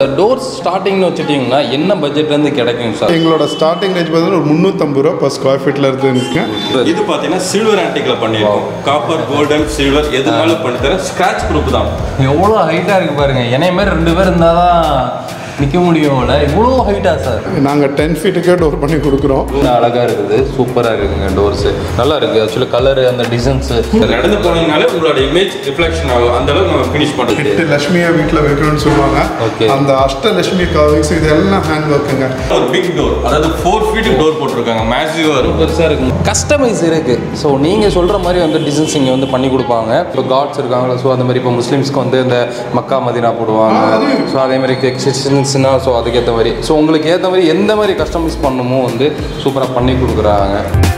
Doors ஸ்டார்டிங்னு வச்சுட்டிங்கன்னா என்ன பட்ஜெட்லேருந்து கிடைக்கும் சார் எங்களோட ஸ்டார்டிங் ரேஞ்ச் பார்த்தீங்கன்னா ஒரு முந்நூற்றம்பது ரூபா per ஸ்கொயர் ஃபீட்டில் இருக்குங்க இது பார்த்தீங்கன்னா சில்வர் ஆன்டிக்ல பண்ணியிருக்கோம் காப்பர் கோல்டன் சில்வர் எதுனாலும் பண்ணி தர ஸ்கிராச் ப்ரூஃப் தான் எவ்வளோ ஹைட்டாக இருக்குது பாருங்க என்னைய மாதிரி ரெண்டு பேர் இருந்தால் தான் நிற்க முடியும்ல இவ்வளோ ஹைட்டா சார் நாங்கள் டென் ஃபீட்டுக்கே டோர் பண்ணி கொடுக்குறோம் அழகாக இருக்குது சூப்பராக இருக்குங்க டோர்ஸு நல்லா இருக்குது ஆக்சுவலி கலரு அந்த டிசைன்ஸு நடந்து போனீங்கனாலே உங்களோட இமேஜ் ரிஃப்ளெக்ஷன் ஆகும் அந்த அளவுக்கு நம்ம ஃபினிஷ் பண்ணுறது எட்டு லட்சுமியை வீட்டில் வைக்கணும்னு சொல்லுவாங்க Okay. அந்த அஷ்டலட்சுமி காவிங்ஸ் இது எல்லாம் ஹேண்ட் ஒர்க்குங்க ஒரு பிக் டோர் அதாவது ஃபோர் ஃபீட்டுக்கு டோர் போட்டிருக்காங்க மேசிவாக இருக்கும் பெருசாக இருக்குங்க கஸ்டமைஸ் இருக்குது ஸோ நீங்கள் சொல்கிற மாதிரி வந்து டிசைன்ஸ் இங்கே வந்து பண்ணி கொடுப்பாங்க இப்போ காட்ஸ் இருக்காங்களா ஸோ அந்த மாதிரி இப்போ முஸ்லீம்ஸ்க்கு வந்து இந்த மக்கா மதினா போடுவாங்க ஸோ அதே மாதிரி கிறிஸ்டின்ஸ்னா ஸோ அதுக்கேற்ற மாதிரி ஸோ உங்களுக்கு ஏற்ற மாதிரி எந்த மாதிரி கஸ்டமைஸ் பண்ணணுமோ வந்து சூப்பராக பண்ணி கொடுக்குறாங்க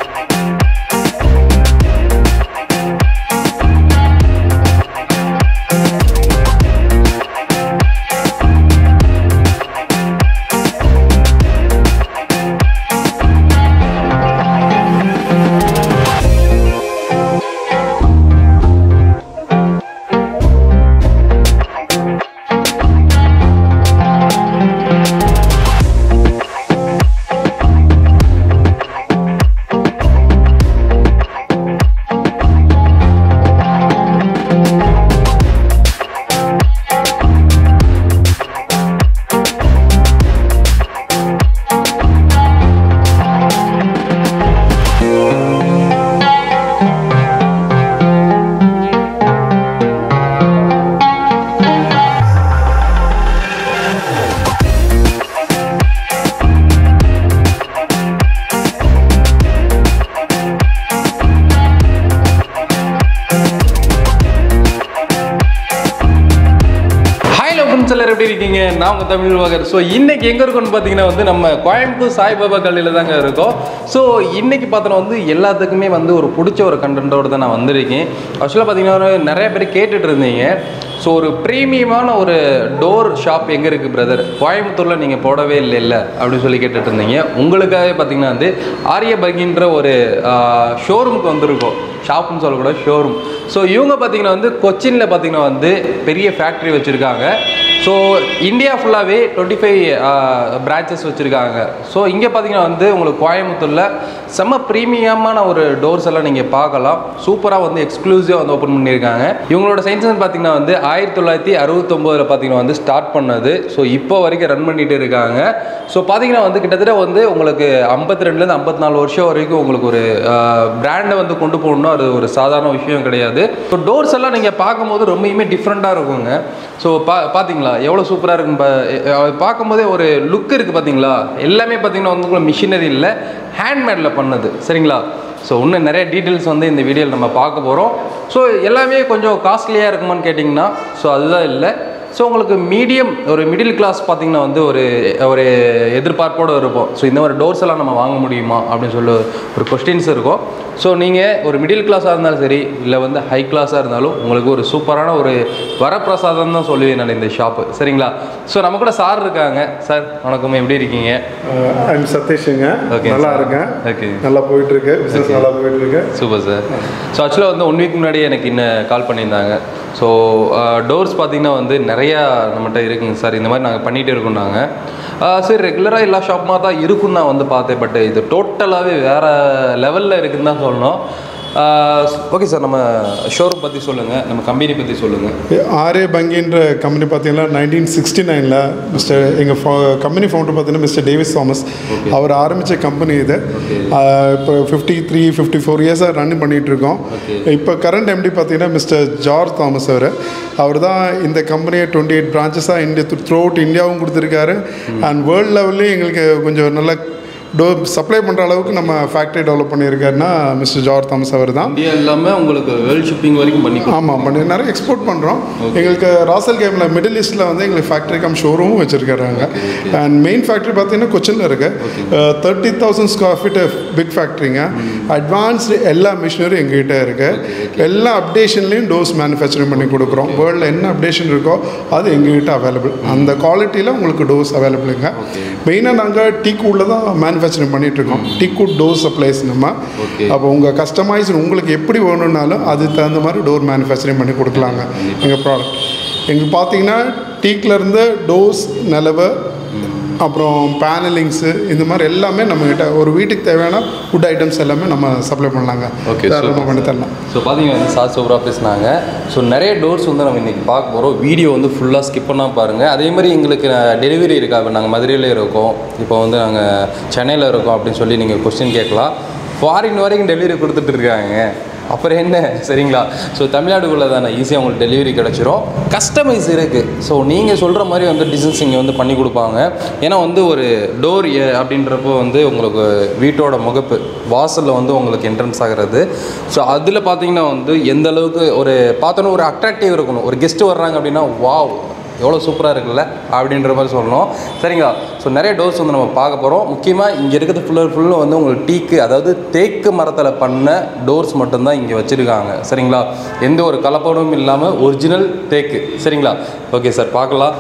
ஹாய் ஃப்ரெண்ட்ஸ் எல்லாரும் எப்படி இருக்கீங்க நான் உங்கள் தமிழ் வகர் ஸோ இன்னைக்கு எங்கே இருக்கோம்னு பார்த்தீங்கன்னா வந்து நம்ம கோயம்புத்தூர் சாய்பாபா கல்லியில் தாங்க இருக்கோம் ஸோ இன்னைக்கு பார்த்தோன்னா வந்து எல்லாத்துக்குமே வந்து ஒரு பிடிச்ச ஒரு கண்டென்ட்டோடு தான் நான் வந்திருக்கேன் ஆக்சுவலாக பார்த்தீங்கன்னா நிறைய பேர் கேட்டுட்டு இருந்தீங்க ஸோ ஒரு ப்ரீமியமான ஒரு டோர் ஷாப் எங்கே இருக்குது பிரதர் கோயம்புத்தூரில் நீங்கள் போடவே இல்லை இல்லை அப்படின்னு சொல்லி கேட்டுட்டு இருந்தீங்க உங்களுக்காகவே பார்த்தீங்கன்னா வந்து ஆரிய பர்கின்ற ஒரு ஷோரூமுக்கு வந்திருக்கோம் ஷாப்னு சொல்லக்கூடாது ஷோரூம் ஸோ இவங்க பார்த்தீங்கன்னா வந்து கொச்சினில் பார்த்தீங்கன்னா வந்து பெரிய ஃபேக்ட்ரி வச்சுருக்காங்க ஸோ இந்தியா ஃபுல்லாகவே டுவெண்ட்டி ஃபைவ் பிரான்ச்சஸ் வச்சுருக்காங்க ஸோ இங்கே பார்த்தீங்கன்னா வந்து உங்களுக்கு கோயம்புத்தூரில் செம்ம ப்ரீமியமான ஒரு டோர்ஸ் எல்லாம் நீங்கள் பார்க்கலாம் சூப்பராக வந்து எக்ஸ்க்ளூசிவாக வந்து ஓப்பன் பண்ணியிருக்காங்க இவங்களோட சயின்ஸ் பார்த்தீங்கன்னா வந்து ஆயிரத்தி தொள்ளாயிரத்தி அறுபத்தொம்போதில் பார்த்தீங்கன்னா வந்து ஸ்டார்ட் பண்ணது ஸோ இப்போ வரைக்கும் ரன் பண்ணிட்டு இருக்காங்க ஸோ பார்த்தீங்கன்னா வந்து கிட்டத்தட்ட வந்து உங்களுக்கு ஐம்பத்தி ரெண்டுலேருந்து ஐம்பத்தி நாலு வருஷம் வரைக்கும் உங்களுக்கு ஒரு பிராண்டை வந்து கொண்டு போகணும்னா அது ஒரு சாதாரண விஷயம் கிடையாது ஸோ டோர்ஸ் எல்லாம் நீங்கள் பார்க்கும்போது ரொம்பயுமே டிஃப்ரெண்ட்டாக இருக்குங்க ஸோ பா பார்த்தீங்களா எவ்வளோ சூப்பராக இருக்கும் பா- அஹ் பார்க்கும்போதே ஒரு லுக் இருக்குது பார்த்தீங்களா எல்லாமே பார்த்தீங்கன்னா வந்து உங்களுக்கு மிஷினரி இல்லை ஹேண்ட்மேடில் பண்ணது சரிங்களா ஸோ இன்னும் நிறைய டீட்டெயில்ஸ் வந்து இந்த வீடியோவில் நம்ம பார்க்க போகிறோம் ஸோ எல்லாமே கொஞ்சம் காஸ்ட்லியாக இருக்குமான்னு கேட்டிங்கன்னா ஸோ அதுதான் இல்லை ஸோ உங்களுக்கு மீடியம் ஒரு மிடில் கிளாஸ் பார்த்தீங்கன்னா வந்து ஒரு ஒரு எதிர்பார்ப்போடு இருப்போம் ஸோ இந்த மாதிரி டோர்ஸ் எல்லாம் நம்ம வாங்க முடியுமா அப்படின்னு சொல்லி ஒரு கொஸ்டின்ஸ் இருக்கும் ஸோ நீங்கள் ஒரு மிடில் கிளாஸாக இருந்தாலும் சரி இல்லை வந்து ஹை கிளாஸாக இருந்தாலும் உங்களுக்கு ஒரு சூப்பரான ஒரு வரப்பிரசாதம் தான் சொல்லுவேன் நான் இந்த ஷாப்பு சரிங்களா ஸோ நம்ம கூட சார் இருக்காங்க சார் வணக்கம் எப்படி இருக்கீங்க ஐம் சதீஷுங்க Okay, நல்லா sir. இருக்கேன் Okay. நல்லா போயிட்டு இருக்கு பிசினஸ் நல்லா போயிட்டு இருக்கு சூப்பர் சார் ஸோ ஆக்சுவலாக வந்து ஒன் வீக் முன்னாடி எனக்கு இன்னும் கால் பண்ணியிருந்தாங்க ஸோ டோர்ஸ் பார்த்தீங்கன்னா வந்து நிறையா நம்மகிட்ட இருக்குங்க சார் இந்த மாதிரி நாங்கள் பண்ணிகிட்டே இருக்கோம் நாங்கள் சரி ரெகுலராக எல்லா ஷாப்புமாக தான் இருக்குன்னு நான் வந்து பார்த்தேன் பட் இது டோட்டலாகவே வேறு லெவலில் இருக்குன்னு தான் சொல்லணும் ஓகே சார் நம்ம ஷோரூம் பற்றி சொல்லுங்கள் நம்ம கம்பெனி பற்றி சொல்லுங்கள் ஆர்ஏ பங்கின்ற கம்பெனி பார்த்தீங்கன்னா நைன்டீன் சிக்ஸ்டி நைனில் மிஸ்டர் எங்கள் கம்பெனி ஃபவுண்டர் பார்த்தீங்கன்னா மிஸ்டர் டேவிஸ் தாமஸ் அவர் ஆரம்பித்த கம்பெனி இது ஆஹ் இப்போ ஃபிஃப்டி த்ரீ ஃபிஃப்டி ஃபோர் இயர்ஸாக ரன் பண்ணிட்டு இருக்கோம் இப்போ கரண்ட் எம்டி பார்த்தீங்கன்னா மிஸ்டர் ஜார்ஜ் தாமஸ் அவர் அவர் தான் இந்த கம்பெனியை டுவெண்ட்டி எயிட் பிரான்ச்சஸாக இந்தியா த்ரூ அவுட் இந்தியாவும் கொடுத்துருக்காரு அண்ட் வேர்ல்டு லெவல்லையும் எங்களுக்கு கொஞ்சம் நல்ல டோ சப்ளை பண்ணுற அளவுக்கு நம்ம ஃபேக்ட்ரி டெவலப் பண்ணியிருக்காருன்னா மிஸ்டர் ஜார்ஜ் தாமஸ் அவர் தான் இந்தியா இல்லாமல் உங்களுக்கு வேர்ல்ட் ஷிப்பிங் வரைக்கும் பண்ணி ஆமாம் பண்ணி நிறைய எக்ஸ்போர்ட் பண்ணுறோம் எங்களுக்கு ராசல் கேமில் மிடில் ஈஸ்ட்டில் வந்து எங்களுக்கு ஃபேக்ட்ரி கம் ஷோரூமும் வச்சுருக்காங்க அண்ட் மெயின் ஃபேக்ட்ரி பார்த்தீங்கன்னா கொச்சினில் இருக்கு thirty thousand square feet big ஃபேக்ட்ரிங்க அட்வான்ஸ்டு எல்லா மிஷினரும் எங்ககிட்ட இருக்கு எல்லா அப்டேஷன்லேயும் டோஸ் மேனுஃபேக்சரிங் பண்ணி கொடுக்குறோம் வேர்ல்டில் என்ன அப்டேஷன் இருக்கோ அது எங்ககிட்ட அவைலபிள் அந்த குவாலிட்டியில் உங்களுக்கு டோஸ் அவைலபிளுங்க மெயினாக நாங்கள் டீக்கூடில் தான் மேனுஃபேக்சரிங் பண்ணிட்டு இருக்கோம் டீக்கூட் டோர் சப்ளைஸ் நம்ம அப்போ உங்கள் கஸ்டமைஸ் உங்களுக்கு எப்படி வேணும்னாலும் அதுக்கு தகுந்த மாதிரி டோர் மேனுஃபேக்சரிங் பண்ணி கொடுக்கலாங்க எங்கள் ப்ராடக்ட் எங்களுக்கு பார்த்தீங்கன்னா டீக்ல இருந்து டோஸ் நிலவு அப்புறம் பேனலிங்ஸு இந்த மாதிரி எல்லாமே நம்மக்கிட்ட ஒரு வீட்டுக்கு தேவையான ஃபுட் ஐட்டம்ஸ் எல்லாமே நம்ம சப்ளை பண்ணலாங்க Okay, தாராளமாக super. பண்ணி தரலாம் ஸோ பார்த்தீங்கன்னா வந்து சார் சூப்பராக பேசினாங்க ஸோ நிறைய டோர்ஸ் வந்து நம்ம இன்றைக்கி பார்க்க போகிறோம் வீடியோ வந்து ஃபுல்லாக ஸ்கிப் பண்ணால் பாருங்கள் அதே மாதிரி எங்களுக்கு டெலிவரி இருக்கா இப்போ நாங்கள் மதுரையில் இருக்கோம் இப்போ வந்து நாங்கள் சென்னையில் இருக்கோம் அப்படின்னு சொல்லி நீங்கள் கொஸ்டின் கேட்கலாம் ஃபாரின் வரைக்கும் டெலிவரி கொடுத்துட்டு இருக்காங்க அப்புறம் என்ன சரிங்களா ஸோ தமிழ்நாடுக்குள்ளே தானே ஈஸியாக உங்களுக்கு டெலிவரி கிடச்சிரும் கஸ்டமைஸ் இருக்குது ஸோ நீங்கள் சொல்கிற மாதிரி வந்து டிசைன்ஸ் இங்கே வந்து பண்ணி கொடுப்பாங்க ஏன்னா வந்து ஒரு டோர் அப்படின்றப்போ வந்து உங்களுக்கு வீட்டோட முகப்பு வாசலில் வந்து உங்களுக்கு என்ட்ரன்ஸ் ஆகிறது ஸோ அதில் பார்த்தீங்கன்னா வந்து எந்த அளவுக்கு ஒரு பார்த்தோன்னா ஒரு அட்ராக்டிவ் இருக்கணும் ஒரு கெஸ்ட்டு வர்றாங்க அப்படின்னா வாவ் எவ்வளோ சூப்பராக இருக்குல்ல அப்படின்ற மாதிரி சொல்லணும் சரிங்களா ஸோ நிறைய டோர்ஸ் வந்து நம்ம பார்க்க போகிறோம் முக்கியமாக இங்கே இருக்கிறது ஃபுல்லாக ஃபுல்லாக வந்து உங்களுக்கு டீக்கு அதாவது தேக்கு மரத்தில் பண்ண டோர்ஸ் மட்டும்தான் இங்கே வச்சுருக்காங்க சரிங்களா எந்த ஒரு கலப்படமும் இல்லாமல் ஒரிஜினல் தேக்கு சரிங்களா ஓகே சார் பார்க்கலாம்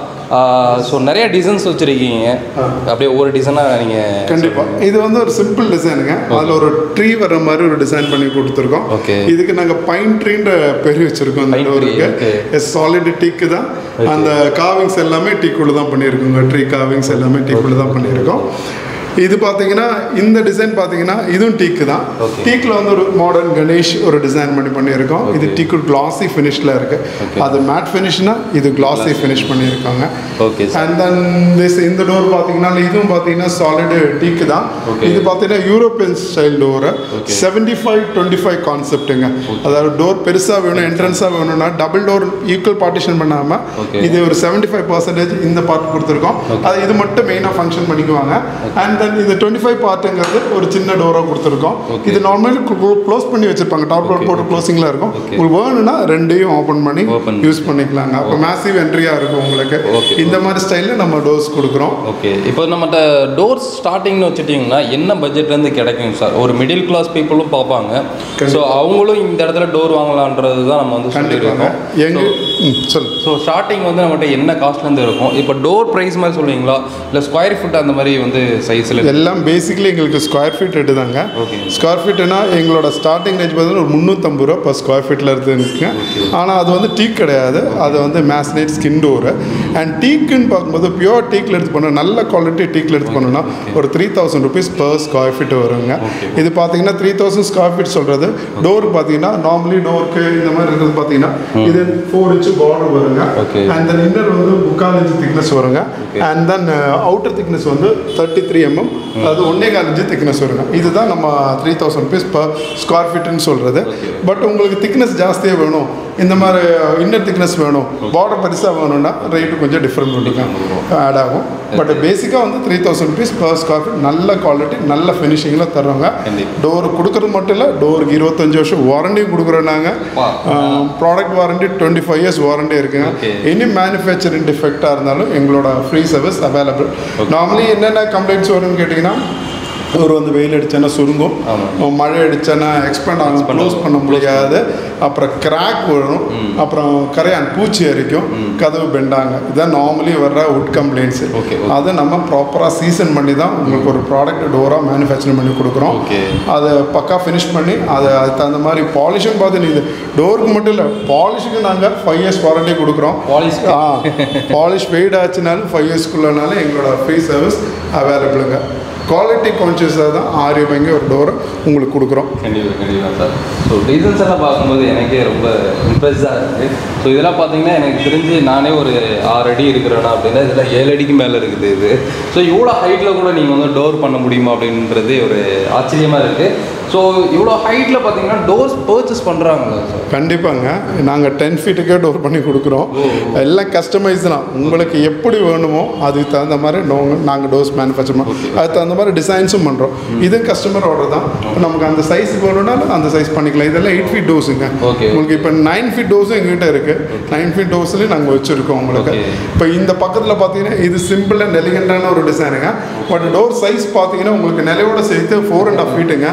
ஸோ நிறைய டிசைன்ஸ் வச்சுருக்கீங்க அப்படியே ஒவ்வொரு டிசைனாக நீங்கள் கண்டிப்பாக இது வந்து ஒரு சிம்பிள் டிசைனுங்க அதில் ஒரு ட்ரீ வர்ற மாதிரி ஒரு டிசைன் பண்ணி கொடுத்துருக்கோம் Okay. இதுக்கு நாங்கள் பைன் ட்ரீன்ற பேர் வச்சுருக்கோம் அந்த Pine tree, okay. டோருக்கு சாலிட் டீக்கு தான் அந்த காவிங்ஸ் எல்லாமே டீக்குள்ள தான் பண்ணியிருக்கோங்க ட்ரீ காவிங்ஸ் எல்லாமே டீக்குள்ள தான் பண்ணியிருக்கோம் இது பார்த்தீங்கன்னா இந்த டிசைன் பார்த்தீங்கன்னா இதுவும் டீக்கு தான் Okay. டீக்கில் வந்து ஒரு மாடர்ன் கணேஷ் ஒரு டிசைன் பண்ணி பண்ணியிருக்கோம் இது டீக்கு கிளாசி ஃபினிஷில் இருக்கு அது மேட் ஃபினிஷ்னா இது கிளாசி ஃபினிஷ் பண்ணியிருக்காங்க okay sir and then this இந்த டோர் பார்த்தீங்கன்னா இதுவும் பார்த்தீங்கன்னா சாலிட் டீக்கு தான் Okay. இது பார்த்தீங்கன்னா European style door Okay. Seventy five twenty five கான்செப்ட்டுங்க அதாவது டோர் பெருசாக வேணும் என்ட்ரன்ஸாக வேணும்னா டபுள் டோர் ஈக்குவல் பார்ட்டிஷன் பண்ணாமல் Okay. இது ஒரு செவன்டி ஃபைவ் பர்சன்டேஜ் இந்த பார்ட் கொடுத்துருக்கோம் அது இது மட்டும் மெயினாக ஃபங்க்ஷன் பண்ணிக்குவாங்க அண்ட் தென் இது டுவெண்ட்டி ஃபைவ் பார்ட்டுங்கிறது ஒரு சின்ன டோராக கொடுத்துருக்கோம் Okay. இது நார்மலி க்ளோஸ் பண்ணி வச்சிருப்பாங்க டாப் டோர் போட்டு க்ளோசிங்கில் இருக்கும் Okay. உங்களுக்கு வேணும்னா ரெண்டையும் ஓப்பன் பண்ணி Open. யூஸ் பண்ணிக்கலாங்க அப்போ மேசிவ் என்ட்ரியாக இருக்கும் உங்களுக்கு Okay. இந்த மாதிரி ஸ்டைலில் நம்ம டோர்ஸ் கொடுக்குறோம் ஓகே இப்போ நம்மகிட்ட டோர்ஸ் ஸ்டார்டிங்னு வச்சுட்டிங்கன்னா என்ன பட்ஜெட்லேருந்து கிடைக்கும் சார் ஒரு மிடில் கிளாஸ் பீப்புளும் பார்ப்பாங்க ஸோ அவங்களும் இந்த இடத்துல டோர் வாங்கலான்றது தான் நம்ம வந்து கண்டிப்பாங்க சொல்லியிருக்கோம் எங்க ம், சொல்லு ஸோ ஸ்டார்டிங் வந்து நம்மகிட்ட என்ன காஸ்ட்லேருந்து இருக்கும் இப்போ டோர் ப்ரைஸ் மாதிரி சொல்லுவீங்களா இல்லை ஸ்கொயர் ஃபுட் அந்த மாதிரி வந்து சைஸில் எல்லாம் பேசிக்கலி எங்களுக்கு ஸ்கொயர் ஃபீட் ரேட்டு தாங்க Okay. ஸ்கொயர் ஃபீட்னா எங்களோட ஸ்டார்டிங் ரேஞ்ச் பார்த்தீங்கன்னா ஒரு முந்நூற்றம்பது ரூபா பர் ஸ்கொயர் ஃபீட்டில் இருக்குங்க ஆனால் அது வந்து டீக் கிடையாது அது வந்து மேஸ்னேட் ஸ்கின் டோரு அண்ட் டீக்குன்னு பார்க்கும்போது பியூர் டீக்கில் எடுத்து பண்ணோம் நல்ல குவாலிட்டி டீக்கில் எடுத்து பண்ணோம்னா ஒரு three thousand rupees per square feet வருங்க இது பார்த்தீங்கன்னா த்ரீ தௌசண்ட் ஸ்கொயர் ஃபீட் சொல்கிறது டோருக்கு பார்த்தீங்கன்னா நார்மலி டோருக்கு இந்த மாதிரி இருக்கிறது பார்த்தீங்கன்னா இது ஃபோர் இன்ச்சு பார்டர் வருங்க Okay. அண்ட் தென் இன்னர் வந்து முக்கால் இன்ச்சு திக்னஸ் வருங்க அண்ட் தென் அவுட்டர் திக்னஸ் வந்து தேர்ட்டி த்ரீ எம்எம் அது ஒன்னே கால் இன்ச்சு திக்னஸ் வருங்க இதுதான் நம்ம three thousand rupees per square ஃபீட்னு சொல்கிறது பட் உங்களுக்கு திக்னஸ் ஜாஸ்தியாக வேணும் இந்த மாதிரி இன்னர் திக்னஸ் வேணும் பார்டர் பெருசாக வேணும்னா ரேட்டு கொஞ்சம் டிஃப்ரெண்ட் இருக்குங்க ஆட் ஆகும் பட் பேசிக்காக வந்து three thousand rupees per square feet நல்ல குவாலிட்டி நல்ல ஃபினிஷிங்கில் தர்றோங்க கண்டிப்பா. டோர் கொடுக்கறது மட்டும் இல்லை டோருக்கு இருபத்தஞ்சு வருஷம் வாரண்டியும் கொடுக்குறோம் நாங்கள் வா. Product warranty twenty five years warranty இருக்குங்க Okay. எனி மேனுஃபேக்சரிங் டிஃபெக்டாக இருந்தாலும் எங்களோட ஃப்ரீ சர்வீஸ் அவைலபிள் நார்மலி என்னென்ன கம்ப்ளைண்ட்ஸ் வரும்னு கேட்டிங்கன்னா ஒரு வந்து வெயில் அடிச்சேன்னா சுருங்கும் ஆமாம். மழை அடிச்சேன்னா எக்ஸ்பேண்ட் ஆகும் க்ளோஸ் பண்ண முடியாது அப்புறம் கிராக் வரும் அப்புறம் கரையான் பூச்சி அரிக்கும் கதவு பெண்டாங்க இதான் நார்மலி வர்ற உட் கம்ப்ளைண்ட்ஸ் Okay, okay. அதை நம்ம ப்ராப்பராக சீசன் பண்ணி தான் உங்களுக்கு ஒரு ப்ராடக்ட் டோராக மேனுஃபேக்சரிங் பண்ணி கொடுக்குறோம் Okay. அதை பக்கா ஃபினிஷ் பண்ணி அதை அதுக்கு தகுந்த மாதிரி பாலிஷும் பார்த்து நீங்கள் டோருக்கு மட்டும் இல்லை பாலிஷுக்கு நாங்கள் ஃபைவ் இயர்ஸ் வாரண்டி கொடுக்குறோம் Polish க்கு? ஆ பாலிஷ் வெயிட் ஆச்சுனாலும் ஃபைவ் இயர்ஸ்க்குள்ளனாலும் எங்களோட ஃப்ரீ சர்வீஸ் அவைலபிளுங்க குவாலிட்டி கான்ஷியஸாக தான் ஆரி வாங்கி ஒரு டோரை உங்களுக்கு கொடுக்குறோம் கண்டிப்பாக கண்டிப்பாக சார் ஸோ டிசைன்ஸ் எல்லாம் பார்க்கும்போது எனக்கே ரொம்ப இம்ப்ரெஸ்ஸாக இருக்குது ஸோ இதெல்லாம் பார்த்தீங்கன்னா எனக்கு தெரிஞ்சு நானே ஒரு ஆறு அடி இருக்கிறேன்னா அப்படின்னா இதெல்லாம் ஏழு அடிக்கு மேலே இருக்குது இது ஸோ இவ்வளோ ஹைட்டில் கூட நீங்கள் வந்து டோர் பண்ண முடியுமா அப்படின்றது ஒரு ஆச்சரியமாக இருக்குது ஸோ இவ்வளோ ஹைட்டில் பார்த்தீங்கன்னா டோர்ஸ் பர்ச்சேஸ் பண்ணுறாங்களா சார் கண்டிப்பாங்க நாங்கள் டென் ஃபீட்டுக்கே டோர் பண்ணி கொடுக்குறோம் எல்லாம் கஸ்டமைஸ் தான் உங்களுக்கு எப்படி வேணுமோ அதுக்கு தகுந்த மாதிரி நாங்கள் டோர்ஸ் மேனுஃபேக்சர் பண்ணுறோம் அதுக்கு தகுந்த மாதிரி டிசைன்ஸும் பண்ணுறோம் இது கஸ்டமர் ஆர்டர் தான் இப்போ நமக்கு அந்த சைஸ் வேணும்னாலும் அந்த சைஸ் பண்ணிக்கலாம் இதெல்லாம் எயிட் ஃபீட் டோஸுங்க Okay. உங்களுக்கு இப்போ நைன் ஃபீட் டோஸும் எங்ககிட்ட இருக்குது நைன் ஃபீட் டோஸ்லேயும் நாங்கள் வச்சுருக்கோம் உங்களுக்கு Okay. இப்போ இந்த பக்கத்தில் பார்த்தீங்கன்னா இது சிம்பிள் அண்ட் எலிகண்டான ஒரு டிசைனுங்க பட் டோர் சைஸ் பார்த்தீங்கன்னா உங்களுக்கு நிலையோட சேர்த்து ஃபோர் அண்ட் ஆஃப் ஃபீட்டுங்க நல்ல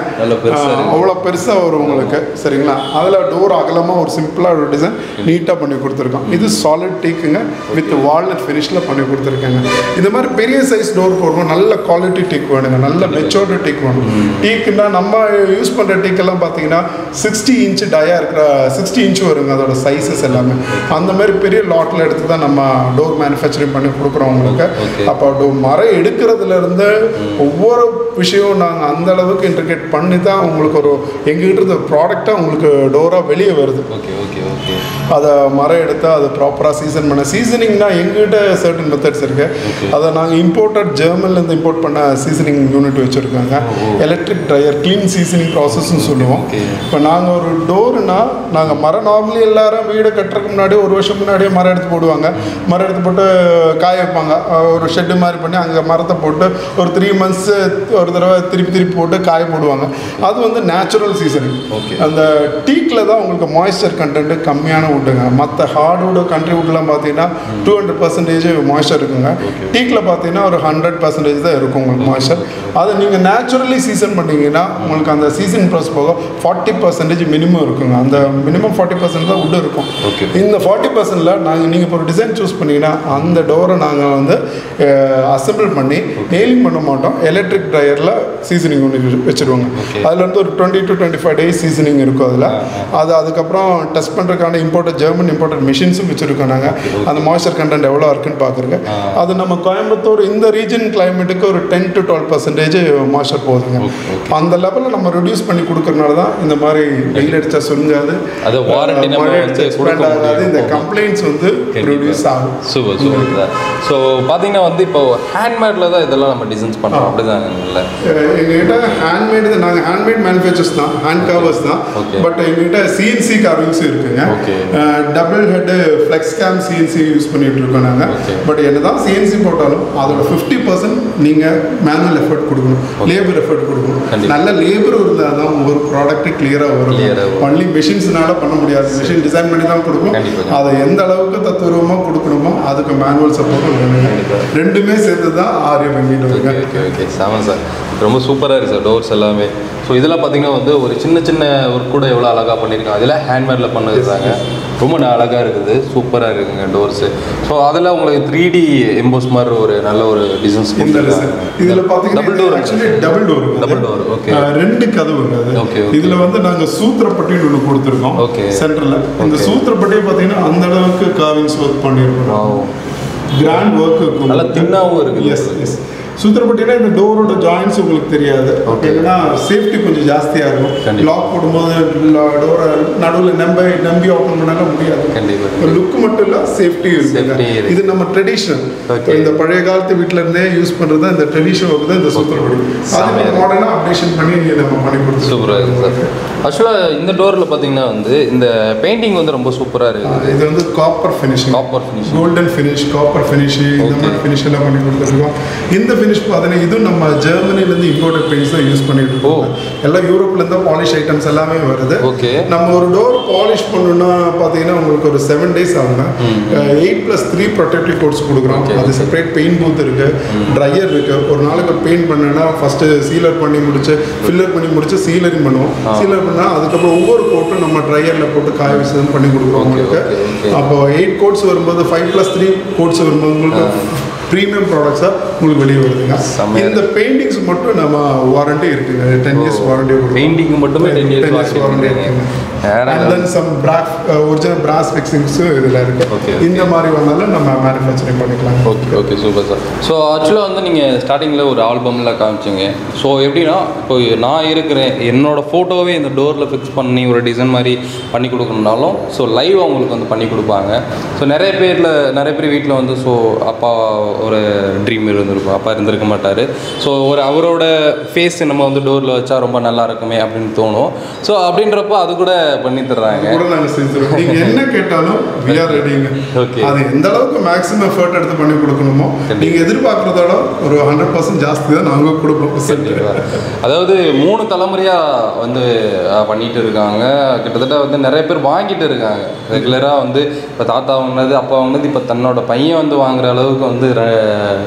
பெருசா இருக்கு. அவ்வளோ பெருசாக வரும் உங்களுக்கு சரிங்களா அதில் டோர் அகலமாக ஒரு சிம்பிளாக ஒரு டிசைன் நீட்டாக பண்ணி கொடுத்துருக்கோம் இது சாலிட் டீக்குங்க வித் வால்நட் ஃபினிஷில் பண்ணி கொடுத்துருக்காங்க இந்த மாதிரி பெரிய சைஸ் டோர் போடுவோம் நல்ல குவாலிட்டி டீக் வேணுங்க நல்ல மெச்சோர்டு டீக் வேணும் டீக்குன்னா நம்ம யூஸ் பண்ணுற டீக்கெல்லாம் பார்த்தீங்கன்னா சிக்ஸ்டி இன்ச் டயா இருக்கிற சிக்ஸ்டி இன்ச் வருங்க அதோட சைஸஸ் எல்லாமே அந்த மாதிரி பெரிய லாட்டில் எடுத்து தான் நம்ம டோர் மேனுஃபேக்சரிங் பண்ணி கொடுக்குறோம் உங்களுக்கு Okay. அப்போ டோ மரம் எடுக்கிறதுல இருந்து ஒவ்வொரு விஷயம் நாங்கள் அந்த அளவுக்கு இன்டர்கேட் பண்ணி தான் உங்களுக்கு ஒரு எங்ககிட்ட இருந்த ப்ராடக்டாக உங்களுக்கு டோராக வெளியே வருது ஓகே ஓகே ஓகே அதை மரம் எடுத்து அதை ப்ராப்பராக சீசன் பண்ண சீசனிங்னா எங்ககிட்ட சர்டன் மெத்தட்ஸ் இருக்கு அதை நாங்கள் இம்போர்ட்டட் ஜெர்மன்லேருந்து இம்போர்ட் பண்ண சீசனிங் யூனிட் வச்சுருக்காங்க எலக்ட்ரிக் ட்ரையர் க்ளீன் சீசனிங் ப்ராசஸ்ன்னு சொல்லுவோம் Okay. இப்போ நாங்கள் ஒரு டோருனா நாங்கள் மரம் நார்மலி எல்லாரும் வீடு கட்டுறதுக்கு முன்னாடி ஒரு வருஷம் முன்னாடியே மரம் எடுத்து போடுவாங்க மரம் எடுத்து போட்டு காய வைப்பாங்க அஹ் ஒரு ஷெட்டு மாதிரி பண்ணி அங்கே மரத்தை போட்டு ஒரு த்ரீ மந்த்ஸ் ஒரு தடவை திருப்பி திருப்பி போட்டு காய போடுவாங்க அது வந்து நேச்சுரல் சீசனிங் Okay. அந்த டீக்கில் தான் உங்களுக்கு மாய்ஸ்சர் கண்டென்ட் கம்மியான வுட்டுங்க மற்ற ஹார்ட்வுட் கண்ட்ரி வுட்லாம் பார்த்தீங்கன்னா டூ ஹண்ட்ரட் பர்சன்டேஜ் மாய்ஸ்சர் இருக்குங்க டீக்கில் பார்த்தீங்கன்னா ஒரு ஹண்ட்ரட் பர்சன்டேஜ் தான் இருக்கும் உங்களுக்கு மாய்ஸ்சர் அதை நீங்கள் நேச்சுரலி சீசன் பண்ணீங்கன்னா உங்களுக்கு அந்த சீசன் ப்ராசஸ் போக ஃபார்ட்டி பர்சன்டேஜ் மினிமம் இருக்குங்க அந்த மினிமம் ஃபார்ட்டி பர்சன்ட் தான் வுட் இருக்கும் Okay. இந்த ஃபார்ட்டி பர்சன்டில் நாங்கள் நீங்கள் இப்போ ஒரு டிசைன் சூஸ் பண்ணீங்கன்னா அந்த டோரை நாங்கள் வந்து அசெம்பிள் பண்ணி நெயிலிங் பண்ண மாட்டோம் எலக்ட்ரிக் ட்ரையரில் சீசனிங் ஒன்று வச்சுருவாங்க Okay. அதில் வந்து ஒரு twenty to twenty five days seasoning இருக்கும் அதில் அது அதுக்கப்புறம் டெஸ்ட் பண்ணுறதுக்கான இம்போர்ட்டட் ஜெர்மன் இம்போர்ட்டட் மிஷின்ஸும் வச்சுருக்கோம் நாங்கள் அந்த மாய்ஸ்சர் கண்டென்ட் எவ்வளோ இருக்குன்னு பார்க்குறங்க அது நம்ம கோயம்புத்தூர் இந்த ரீஜன் கிளைமேட்டுக்கு ஒரு ten to twelve percentage moisture போகுதுங்க அந்த லெவலில் நம்ம ரெடியூஸ் பண்ணி கொடுக்கறனால தான் இந்த மாதிரி வெயில் அடிச்சா சுருங்காது அது warranty நம்ம மழை வந்து அடிச்சா expand கொடுக்க ஆகாது இந்த முடியும். கம்ப்ளைண்ட்ஸ் வந்து ப்ரொடியூஸ் ஆகும் சூப்பர் சூப்பர் சார் ஸோ பார்த்தீங்கன்னா வந்து இப்போ ஹேண்ட்மேடில் தான் இதெல்லாம் நம்ம டிசைன்ஸ் பண்ணுறோம் அப்படிதாங்கல்ல அஹ் எங்ககிட்ட ஹேண்ட்மேட் நாங்கள் ஹேண்ட்மேட் மேனுஃபேக்சர்ஸ் தான் ஹேண்ட் கவர்ஸ் தான் Okay. பட் எங்ககிட்ட சிஎன்சி கார்விங்ஸ் இருக்குங்க Okay. Double head flex cam CNC use பண்ணிட்டு இருக்கோம் நாங்கள் Okay. பட் என்னதான் சிஎன்சி போட்டாலும் அதோட ஃபிஃப்டி பர்சன்ட் நீங்கள் மேனுவல் எஃபர்ட் கொடுக்கணும் லேபர் எஃபர்ட் கொடுக்கணும் கண்டிப்பா. நல்ல லேபர் இருந்தால் தான் ஒரு ப்ராடக்ட் கிளியராக Clear ஆ வரும் வரும். ஒன்லி மிஷின்ஸ்னால பண்ண முடியாது மிஷின் டிசைன் பண்ணி தான் கொடுக்கும் கண்டிப்பா. அதை எந்த அளவுக்கு தத்துவமாக கொடுக்கணுமோ அதுக்கு மேனுவல் சப்போர்ட்டும் வேணுங்க ரெண்டுமே சேர்த்து தான் ஆரியம் வாங்கிட்டு ஓகே வருங்க ஓகே ஓகே செவன் சார் ரொம்ப சூப்பராக இருக்குது சார் டோர்ஸ் எல்லாமே ஸோ இதெல்லாம் பார்த்தீங்கன்னா வந்து ஒரு சின்ன சின்ன ஒர்க் கூட எவ்வளோ அழகாக பண்ணியிருக்காங்க அதில் ஹேண்ட்மேடில் பண்ணதுதாங்க ரொம்ப ந- அழகா இருக்குது சூப்பராக இருக்குங்க டோர்ஸு ஸோ அதில் உங்களுக்கு த்ரீ டி எம்போஸ் மாதிரி ஒரு நல்ல ஒரு டிசைன்ஸ் இந்த design. இதுல பாத்தீங்கன்னா double door actually double door Double door, okay. ரெண்டு கதவுங்க அது Okay, okay. இதுல வந்து நாங்க சூத்திரப்பட்டின்னு ஒன்று கொடுத்துருக்கோம் Okay. சென்டர்ல இந்த Okay. சூத்திரப்பட்டியை பாத்தீங்கன்னா அந்த அளவுக்கு காவிங்ஸ் ஒர்க் பண்ணியிருக்கோம் கிராண்ட் ஒர்க் இருக்கும் நல்லா தின்னாவும் இருக்குது எஸ் எஸ் சூத்திரப்பட்டினா இந்த டோரோட ஜாயின்ஸ் உங்களுக்கு தெரியாது Okay. என்னன்னா சேஃப்டி கொஞ்சம் ஜாஸ்தியாக இருக்கும் கண்டிப்பா. லாக் போடும்போது டோரை நடுவில் நம்ப நம்பி ஓப்பன் பண்ணால முடியாது கண்டிப்பா. லுக் மட்டும் இல்ல சேஃப்டி Safety இருக்கு இருக்கு. இது நம்ம ட்ரெடிஷனல் Okay. இந்த பழைய காலத்து வீட்ல இருந்தே யூஸ் பண்றது தான் இந்த ட்ரெடிஷன் ஒர்க் தான் இந்த சூத்திரப்படி அது செமையா இருக்கு. மாடர்னா அப்டேஷன் பண்ணி நம்ம பண்ணி கொடுத்துருக்கோம் சூப்பராக இருக்குது சார் ஆக்சுவலாக இந்த டோரில் பார்த்தீங்கன்னா வந்து இந்த பெயிண்டிங் வந்து ரொம்ப சூப்பராக இருக்குது இது வந்து copper finishing copper finishing golden finish copper finish இந்த Okay. மாதிரி ஃபினிஷ் எல்லாம் பண்ணி கொடுத்துருக்கோம் இந்த ஃபினிஷ் பார்த்தீங்கன்னா இதுவும் நம்ம ஜெர்மனிலேருந்து இம்போர்ட்டட் பெயிண்ட்ஸ் தான் யூஸ் பண்ணிட்டு இருக்கோம் எல்லாம் யூரோப்லேருந்து பாலிஷ் ஐட்டம்ஸ் எல்லாமே வருது ஓகே நம்ம ஒரு டோர் பாலிஷ் பண்ணணும்னா பார்த்தீங்கன்னா உங்களுக்கு ஒரு செவன் டேஸ் ஆகுங்க eight plus three protective coats கொடுக்குறோம் Okay, அது okay. செப்பரேட் பெயிண்ட் பூத் இருக்கு ட்ரையர் இருக்கு ஒரு நாளைக்கு பெயிண்ட் பண்ணனா ஃபர்ஸ்ட் சீலர் பண்ணி முடிச்சு ஃபில்லர் பண்ணி முடிச்சு சீலரிங் பண்ணுவோம் சீலர் பண்ணா அதுக்கப்புறம் ஒவ்வொரு கோட்டும் நம்ம ட்ரையரில் போட்டு காய வச்சு தான் பண்ணி கொடுக்குறோம் Okay, உங்களுக்கு okay, okay. அப்போ எயிட் கோட்ஸ் வரும்போது ஃபைவ் ப்ளஸ் த்ரீ கோட்ஸ் வரும்போது உங்களுக்கு ப்ரீமியம் ப்ராடக்ட்ஸாக உங்களுக்கு வெளியே வருதுங்க செம்மையா இந்த பெயிண்டிங்ஸ் மட்டும் நம்ம வாரண்டி இருக்குங்க டென் இயர்ஸ் வாரண்டி கொடுக்குறோம் பெயிண்டிங் மட்டுமே ten years warranty warranty and then some brass original brass ஃபிக்ஸிங்ஸும் இதில் இருக்கு Okay, இந்த மாதிரி வந்தாலும் நம்ம மேனுஃபேக்சரிங் பண்ணிக்கலாம் okay okay super sir so ஆக்சுவலாக வந்து நீங்கள் ஸ்டார்டிங்கில் ஒரு ஆல்பமில் காமிச்சிங்க ஸோ எப்படின்னா இப்போ நான் இருக்கிறேன் என்னோட ஃபோட்டோவே இந்த டோரில் ஃபிக்ஸ் பண்ணி ஒரு டிசைன் மாதிரி பண்ணி கொடுக்கணுனாலும் ஸோ லைவ் அவங்களுக்கு வந்து பண்ணி கொடுப்பாங்க ஸோ நிறைய பேரில் நிறைய பேர் வீட்டில் வந்து ஸோ அப்பா ஒரு ட்ரீம் இருந்திருக்கும் அப்பா இருந்திருக்க மாட்டார் ஸோ ஒரு அவரோட ஃபேஸ் நம்ம வந்து டோரில் வச்சா ரொம்ப நல்லா இருக்குமே அப்படின்னு தோணும் ஸோ அப்படின்றப்போ அது கூட பண்ணி தர்றாங்க கூட நாங்கள் செஞ்சுருவோம் நீங்கள் என்ன கேட்டாலும் we are ரெடிங்க Okay. அது எந்த அளவுக்கு மேக்ஸிமம் எஃபர்ட் எடுத்து பண்ணி கொடுக்கணுமோ கண்டிப்பா. நீங்கள் எதிர்பார்க்குறதோட ஒரு ஹண்ட்ரட் பர்சன்ட் ஜாஸ்தி தான் நாங்கள் கொடுப்போம் கண்டிப்பா. அதாவது மூணு தலைமுறையா வந்து அஹ், பண்ணிட்டு இருக்காங்க கிட்டத்தட்ட வந்து நிறைய பேர் வாங்கிட்டு இருக்காங்க ரெகுலரா வந்து இப்போ தாத்தா வாங்கினது அப்பா வாங்கினது இப்போ தன்னோட பையன் வந்து வாங்குற அளவுக்கு வந்து ர- வந்துட்டு